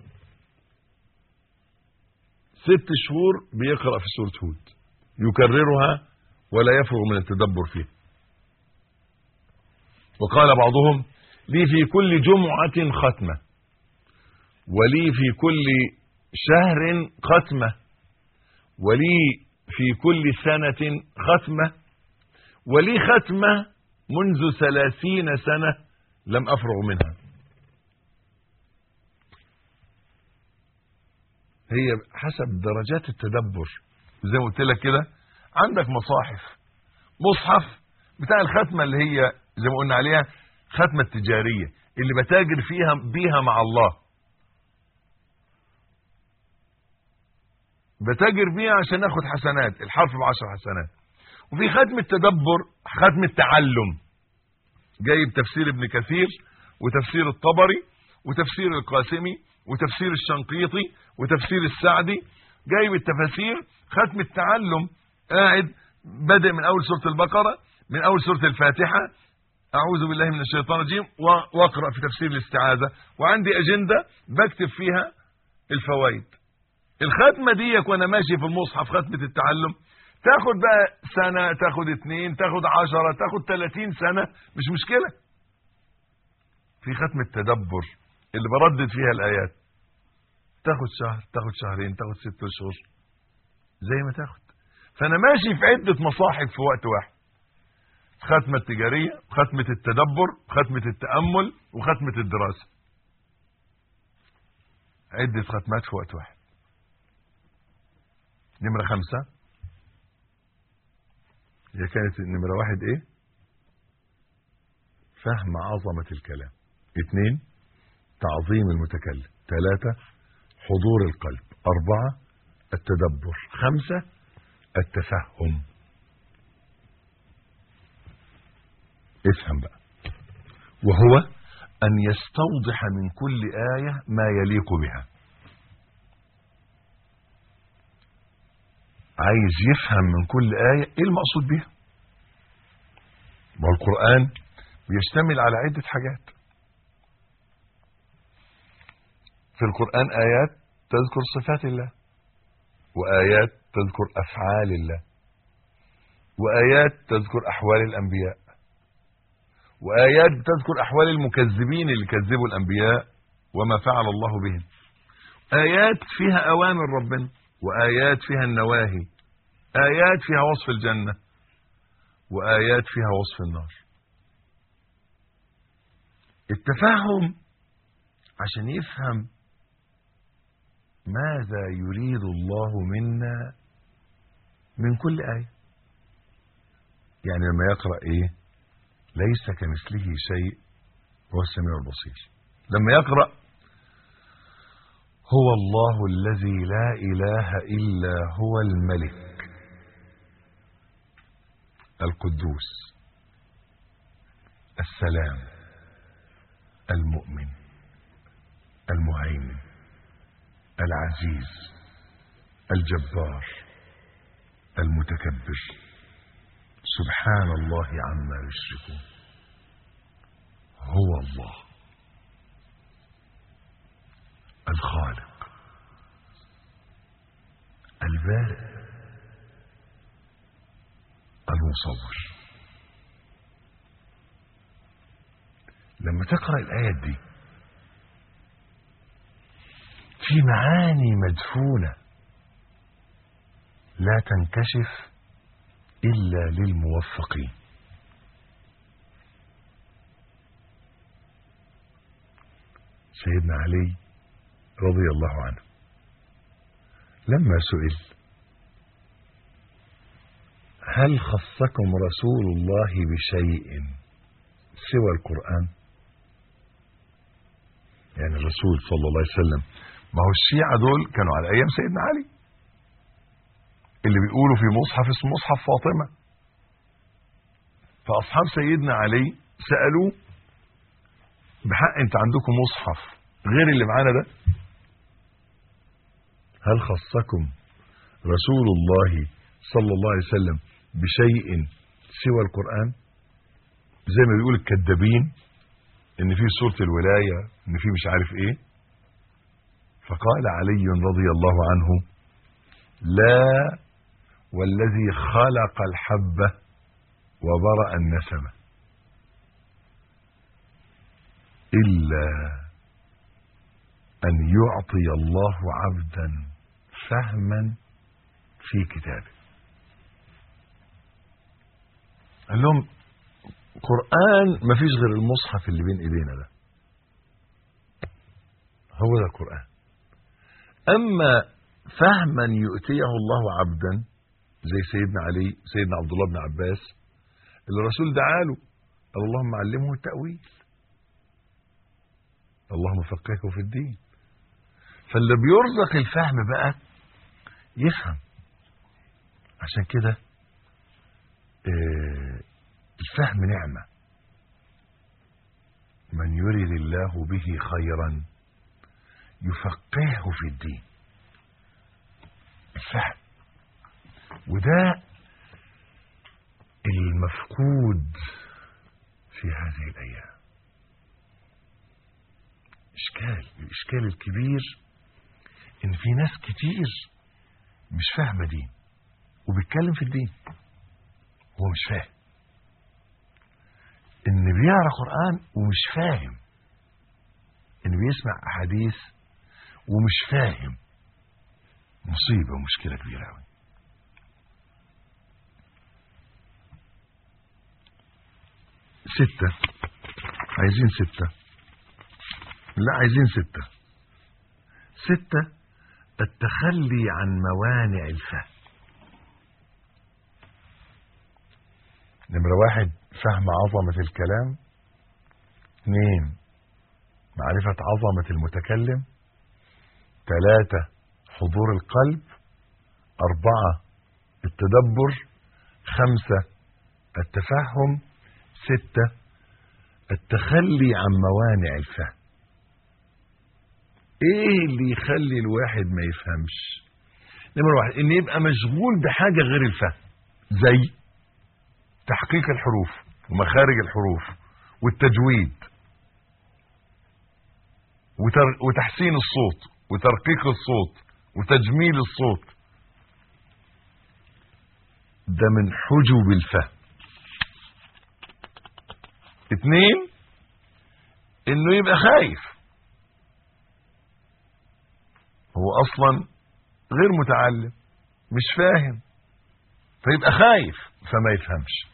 ست شهور بيقرأ في سورة هود يكررها ولا يفرغ من التدبر فيها وقال بعضهم لي في كل جمعة ختمة ولي في كل شهر ختمة ولي في كل سنة ختمة ولي ختمة منذ ثلاثين سنة لم أفرغ منها هي حسب درجات التدبر زي ما قلت لك كده عندك مصاحف مصحف بتاع الختمة اللي هي زي ما قلنا عليها ختمة التجارية اللي بتاجر فيها بيها مع الله بتاجر بيها عشان اخد حسنات الحرف بعشر حسنات وفي ختم التدبر ختم التعلم جايب تفسير ابن كثير وتفسير الطبري وتفسير القاسمي وتفسير الشنقيطي وتفسير السعدي جايب التفاسير ختم التعلم قاعد بادئ من اول سوره البقره من اول سوره الفاتحه اعوذ بالله من الشيطان الرجيم واقرا في تفسير الاستعاذه وعندي اجنده بكتب فيها الفوائد الختمه دي وانا ماشي في المصحف ختمه التعلم تاخد بقى سنه تاخد اتنين تاخد عشرة تاخد تلاتين سنه مش مشكله في ختم التدبر اللي بردد فيها الايات تاخد شهر تاخد شهرين تاخد ست اشهر زي ما تاخد فانا ماشي في عده مصاحف في وقت واحد ختمه التجاريه ختمه التدبر ختمه التامل وختمه الدراسه عده ختمات في وقت واحد نمرة خمسة هي كانت نمرة واحد ايه فهم عظمة الكلام اثنين تعظيم المتكلم ثلاثة حضور القلب أربعة التدبر خمسة التفهم افهم بقى وهو أن يستوضح من كل آية ما يليق بها عايز يفهم من كل آية ايه المقصود بيها والقرآن بيشتمل على عدة حاجات في القرآن آيات تذكر صفات الله وآيات تذكر أفعال الله وآيات تذكر أحوال الأنبياء وآيات تذكر أحوال المكذبين اللي كذبوا الأنبياء وما فعل الله بهم آيات فيها أوامر ربنا وآيات فيها النواهي آيات فيها وصف الجنة وآيات فيها وصف النار التفهم عشان يفهم ماذا يريد الله منا من كل آية يعني لما يقرأ إيه ليس كمثله شيء هو السميع البصير لما يقرأ هو الله الذي لا إله إلا هو الملك القدوس السلام المؤمن المهيمن العزيز الجبار المتكبر سبحان الله عما يشركون هو الله الخالق البارئ المصور لما تقرأ الآيات دي في معاني مدفونة لا تنكشف إلا للموفقين سيدنا علي رضي الله عنه لما سئل هل خصكم رسول الله بشيء سوى القرآن يعني الرسول صلى الله عليه وسلم ما هو الشيعة دول كانوا على أيام سيدنا علي اللي بيقولوا في مصحف اسمه مصحف فاطمة فأصحاب سيدنا علي سألوه بحق انت عندكم مصحف غير اللي معانا ده هل خصكم رسول الله صلى الله عليه وسلم بشيء سوى القرآن زي ما بيقول الكذابين ان في سورة الولاية ان في مش عارف ايه فقال علي رضي الله عنه لا والذي خلق الحبة وبرأ النسمة إلا أن يعطي الله عبدا فهما في كتابه قال لهم قرآن ما فيش غير المصحف اللي بين ايدينا ده هو ده القرآن أما فهما يؤتيه الله عبدا زي سيدنا علي سيدنا عبد الله بن عباس اللي الرسول دعا له قال اللهم علمه التأويل اللهم فقهه في الدين فاللي بيرزق الفهم بقى يفهم عشان كده آه، الفهم نعمة من يرد الله به خيرا يفقهه في الدين الفهم وده المفقود في هذه الأيام إشكال الإشكال الكبير إن في ناس كتير مش فاهمة دين وبيتكلم في الدين هو مش فاهم إن بيقرأ قرآن ومش فاهم إن بيسمع أحاديث ومش فاهم مصيبة ومشكلة كبيرة أوي ستة عايزين ستة لا عايزين ستة ستة التخلي عن موانع الفهم نمرة واحد فهم عظمة الكلام اثنين معرفة عظمة المتكلم ثلاثة حضور القلب أربعة التدبر خمسة التفهم ستة التخلي عن موانع الفهم ايه اللي يخلي الواحد ما يفهمش نمرة واحد ان يبقى مشغول بحاجة غير الفهم زي تحقيق الحروف ومخارج الحروف والتجويد وتر... وتحسين الصوت وترقيق الصوت وتجميل الصوت ده من حجب الفهم اتنين انه يبقى خايف هو اصلا غير متعلم مش فاهم فيبقى خايف فما يفهمش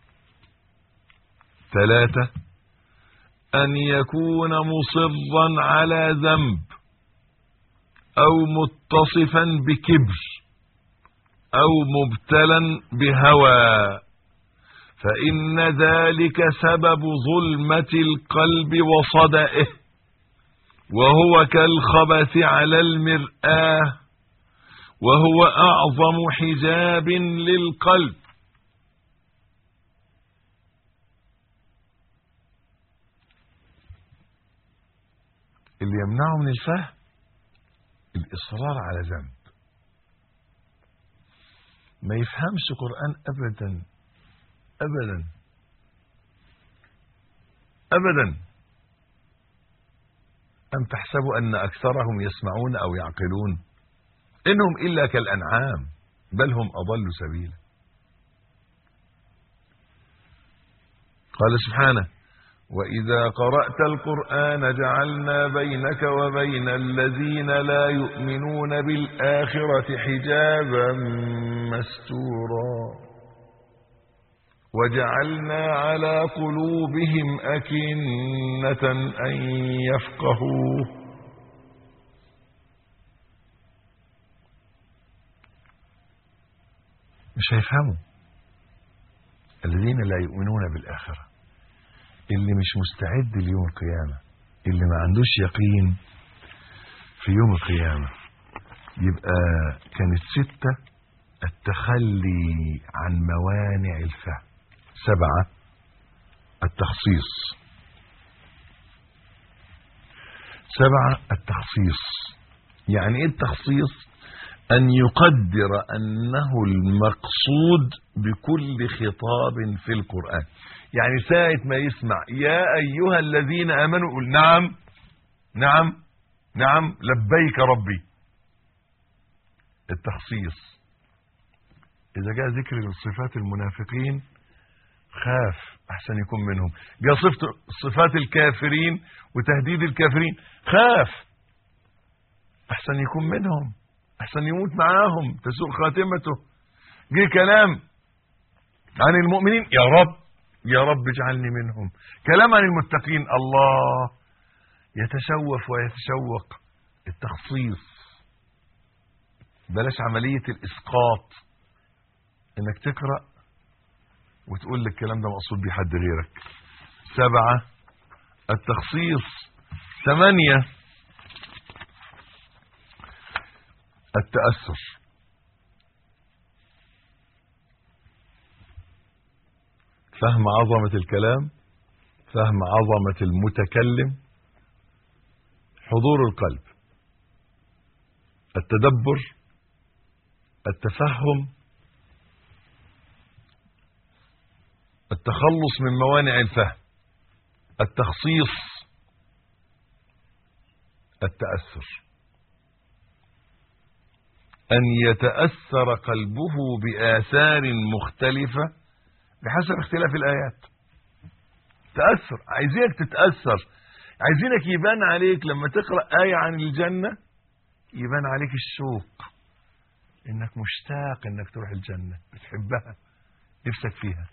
ثلاثة أن يكون مصرا على ذنب أو متصفا بكبر أو مبتلا بهوى فإن ذلك سبب ظلمة القلب وصدئه وهو كالخبث على المرآة وهو أعظم حجاب للقلب اللي يمنعه من الفهم الإصرار على ذنب ما يفهمش قرآن أبدا أبدا أبدا أم تحسبوا أن أكثرهم يسمعون أو يعقلون إنهم إلا كالأنعام بل هم أضل سبيلا قال سبحانه وإذا قرأت القرآن جعلنا بينك وبين الذين لا يؤمنون بالآخرة حجابا مستورا وجعلنا على قلوبهم أكنة أن يفقهوه مش هيفهموا الذين لا يؤمنون بالآخرة اللي مش مستعد ليوم القيامة اللي ما عندوش يقين في يوم القيامة يبقى كانت ستة التخلي عن موانع الفهم سبعة التخصيص سبعة التخصيص يعني ايه التخصيص ان يقدر انه المقصود بكل خطاب في القرآن يعني ساعة ما يسمع يا ايها الذين امنوا قل نعم نعم نعم لبيك ربي التخصيص اذا جاء ذكر صفات المنافقين خاف احسن يكون منهم جاء صفات الكافرين وتهديد الكافرين خاف احسن يكون منهم احسن يموت معاهم تسوء خاتمته جه كلام عن المؤمنين يا رب يا رب اجعلني منهم كلام عن المتقين الله يتشوف ويتشوق التخصيص بلاش عملية الإسقاط إنك تقرأ وتقول لك الكلام ده مقصود بيه حد غيرك سبعة التخصيص ثمانية التأثر فهم عظمة الكلام فهم عظمة المتكلم حضور القلب التدبر التفهم التخلص من موانع الفهم التخصيص التأثر أن يتأثر قلبه بآثار مختلفة بحسب اختلاف الآيات تأثر عايزينك تتأثر عايزينك يبان عليك لما تقرأ آية عن الجنة يبان عليك الشوق انك مشتاق انك تروح الجنة بتحبها نفسك فيها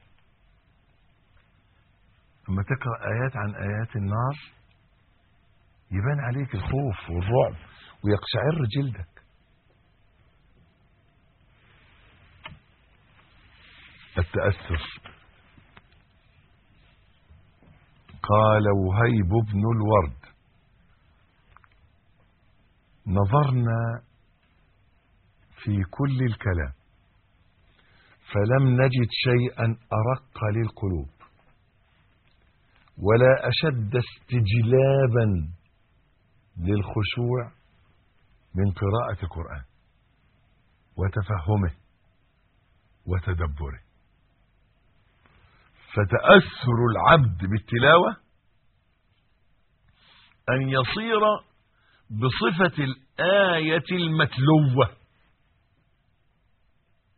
لما تقرأ آيات عن آيات النار يبان عليك الخوف والرعب ويقشعر جلدك التأثر قال وهيب بن الورد نظرنا في كل الكلام فلم نجد شيئا أرق للقلوب ولا أشد استجلابا للخشوع من قراءة القرآن وتفهمه وتدبره فتأثر العبد بالتلاوة أن يصير بصفة الآية المتلوة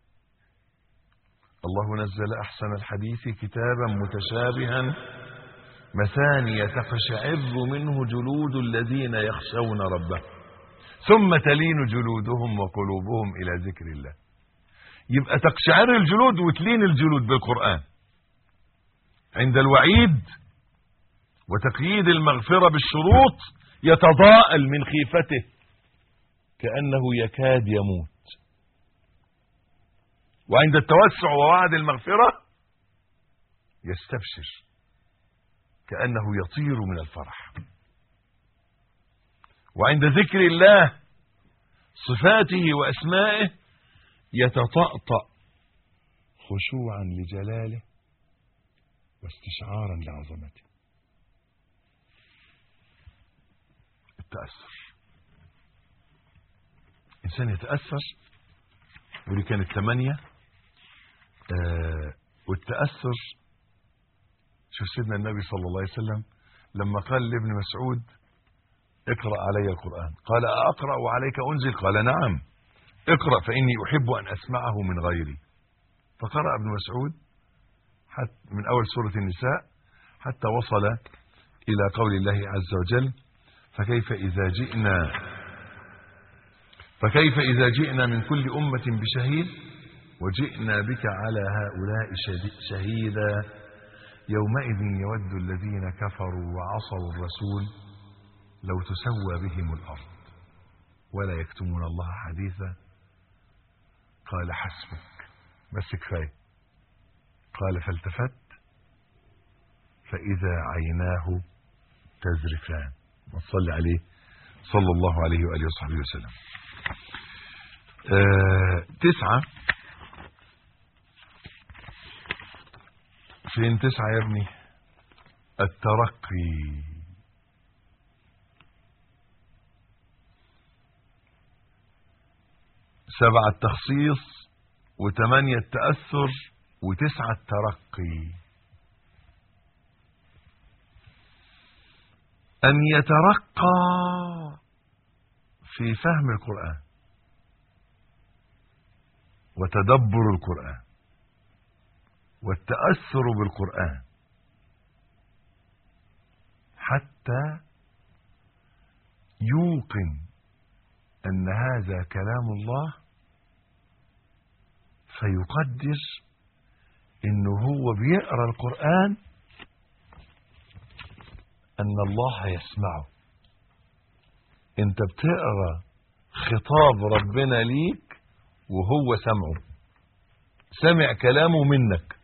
الله نزل أحسن الحديث كتابا متشابها مثانية تقشعر منه جلود الذين يخشون ربهم ثم تلين جلودهم وقلوبهم إلى ذكر الله يبقى تقشعر الجلود وتلين الجلود بالقرآن عند الوعيد وتقييد المغفرة بالشروط يتضاءل من خيفته كأنه يكاد يموت وعند التوسع ووعد المغفرة يستبشر كأنه يطير من الفرح وعند ذكر الله صفاته وأسمائه يتطأطأ خشوعا لجلاله واستشعارا لعظمته التأثر إنسان يتأثر ودي كانت ثمانية آه والتأثر شوف سيدنا النبي صلى الله عليه وسلم لما قال لابن مسعود اقرأ علي القرآن قال أقرأ وعليك أنزل قال نعم اقرأ فإني أحب أن أسمعه من غيري فقرأ ابن مسعود حتى من أول سورة النساء حتى وصل إلى قول الله عز وجل فكيف إذا جئنا فكيف إذا جئنا من كل أمة بشهيد وجئنا بك على هؤلاء شهيدا يومئذ يود الذين كفروا وعصوا الرسول لو تسوى بهم الأرض ولا يكتمون الله حديثا قال حسبك بس كفايه قال فالتفت فإذا عيناه تزرفان وصلي عليه صلى الله عليه وآله وصحبه وسلم آه تسعة فين تسعة يا ابني الترقي سبعة التخصيص وثمانية التأثر وتسعة الترقي أن يترقى في فهم القرآن وتدبر القرآن والتأثر بالقرآن حتى يوقن أن هذا كلام الله فيقدر انه هو بيقرا القرآن ان الله يسمعه انت بتقرا خطاب ربنا ليك وهو سمعه سمع كلامه منك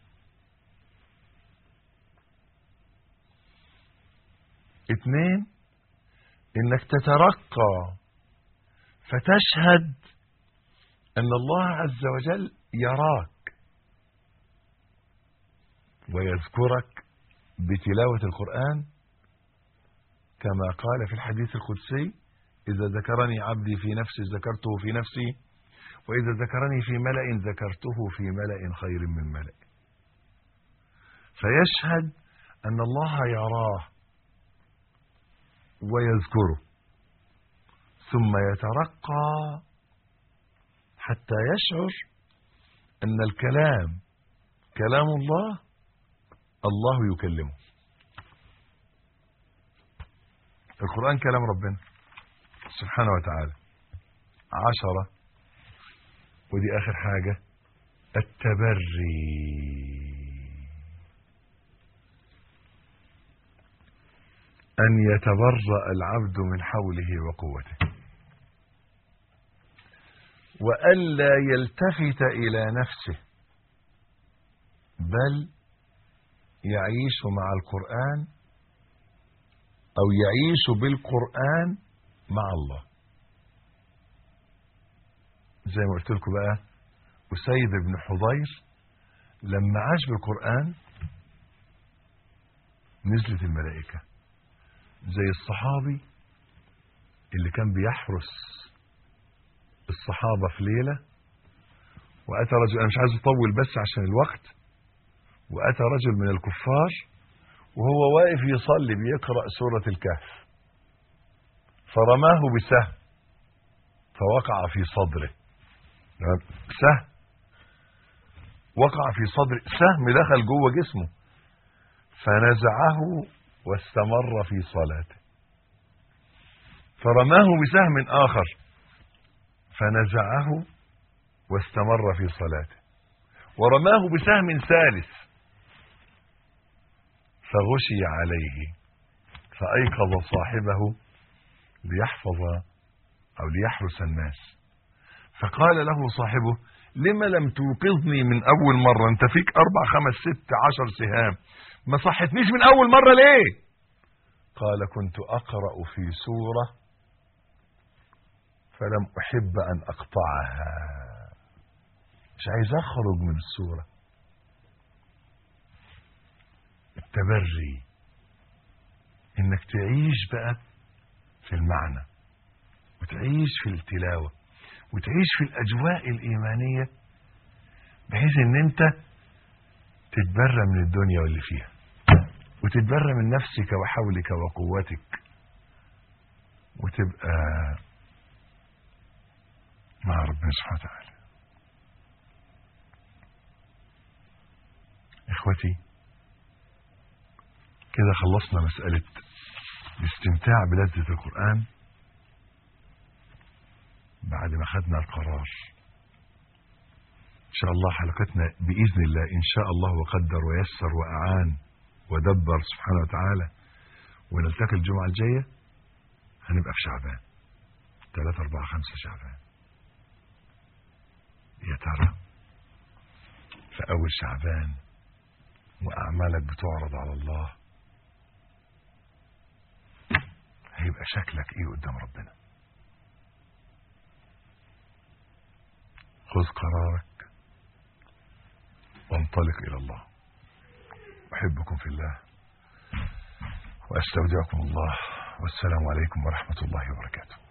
اتنين انك تترقى فتشهد ان الله عز وجل يراك ويذكرك بتلاوة القرآن كما قال في الحديث القدسي إذا ذكرني عبدي في نفسي ذكرته في نفسي وإذا ذكرني في ملأ ذكرته في ملأ خير من ملأ فيشهد أن الله يراه ويذكره ثم يترقى حتى يشعر أن الكلام كلام الله الله يكلمه القرآن كلام ربنا سبحانه وتعالى عشرة ودي آخر حاجة التبري أن يتبرأ العبد من حوله وقوته وألا يلتفت إلى نفسه بل يعيش مع القرآن أو يعيش بالقرآن مع الله زي ما قلت لكم بقى أسيد بن حضير لما عاش بالقرآن نزلت الملائكة زي الصحابي اللي كان بيحرس الصحابة في ليلة وأتى رجل أنا مش عايز أطول بس عشان الوقت وأتى رجل من الكفار وهو واقف يصلي بيقرأ سورة الكهف فرماه بسهم فوقع في صدره سهم وقع في صدره سهم دخل جوه جسمه فنزعه واستمر في صلاته فرماه بسهم آخر فنزعه واستمر في صلاته ورماه بسهم ثالث فغشي عليه فأيقظ صاحبه ليحفظ أو ليحرس الناس فقال له صاحبه لما لم توقظني من أول مرة أنت فيك أربع خمس ست عشر سهام ما صحتنيش من أول مرة ليه قال كنت أقرأ في سورة فلم أحب أن أقطعها مش عايز أخرج من السورة التبري انك تعيش بقى في المعنى وتعيش في التلاوة وتعيش في الأجواء الإيمانية بحيث ان انت تتبرى من الدنيا واللي فيها وتتبرى من نفسك وحولك وقوتك وتبقى مع ربنا سبحانه وتعالى اخوتي كده خلصنا مسألة الاستمتاع بلذة القرآن بعد ما خدنا القرار إن شاء الله حلقتنا بإذن الله إن شاء الله وقدر ويسر وأعان ودبر سبحانه وتعالى ونلتقي الجمعة الجاية هنبقى في شعبان ثلاثة أربعة خمسة شعبان يا ترى في أول شعبان وأعمالك بتعرض على الله هيبقى شكلك ايه قدام ربنا خذ قرارك وانطلق الى الله احبكم في الله واستودعكم الله والسلام عليكم ورحمه الله وبركاته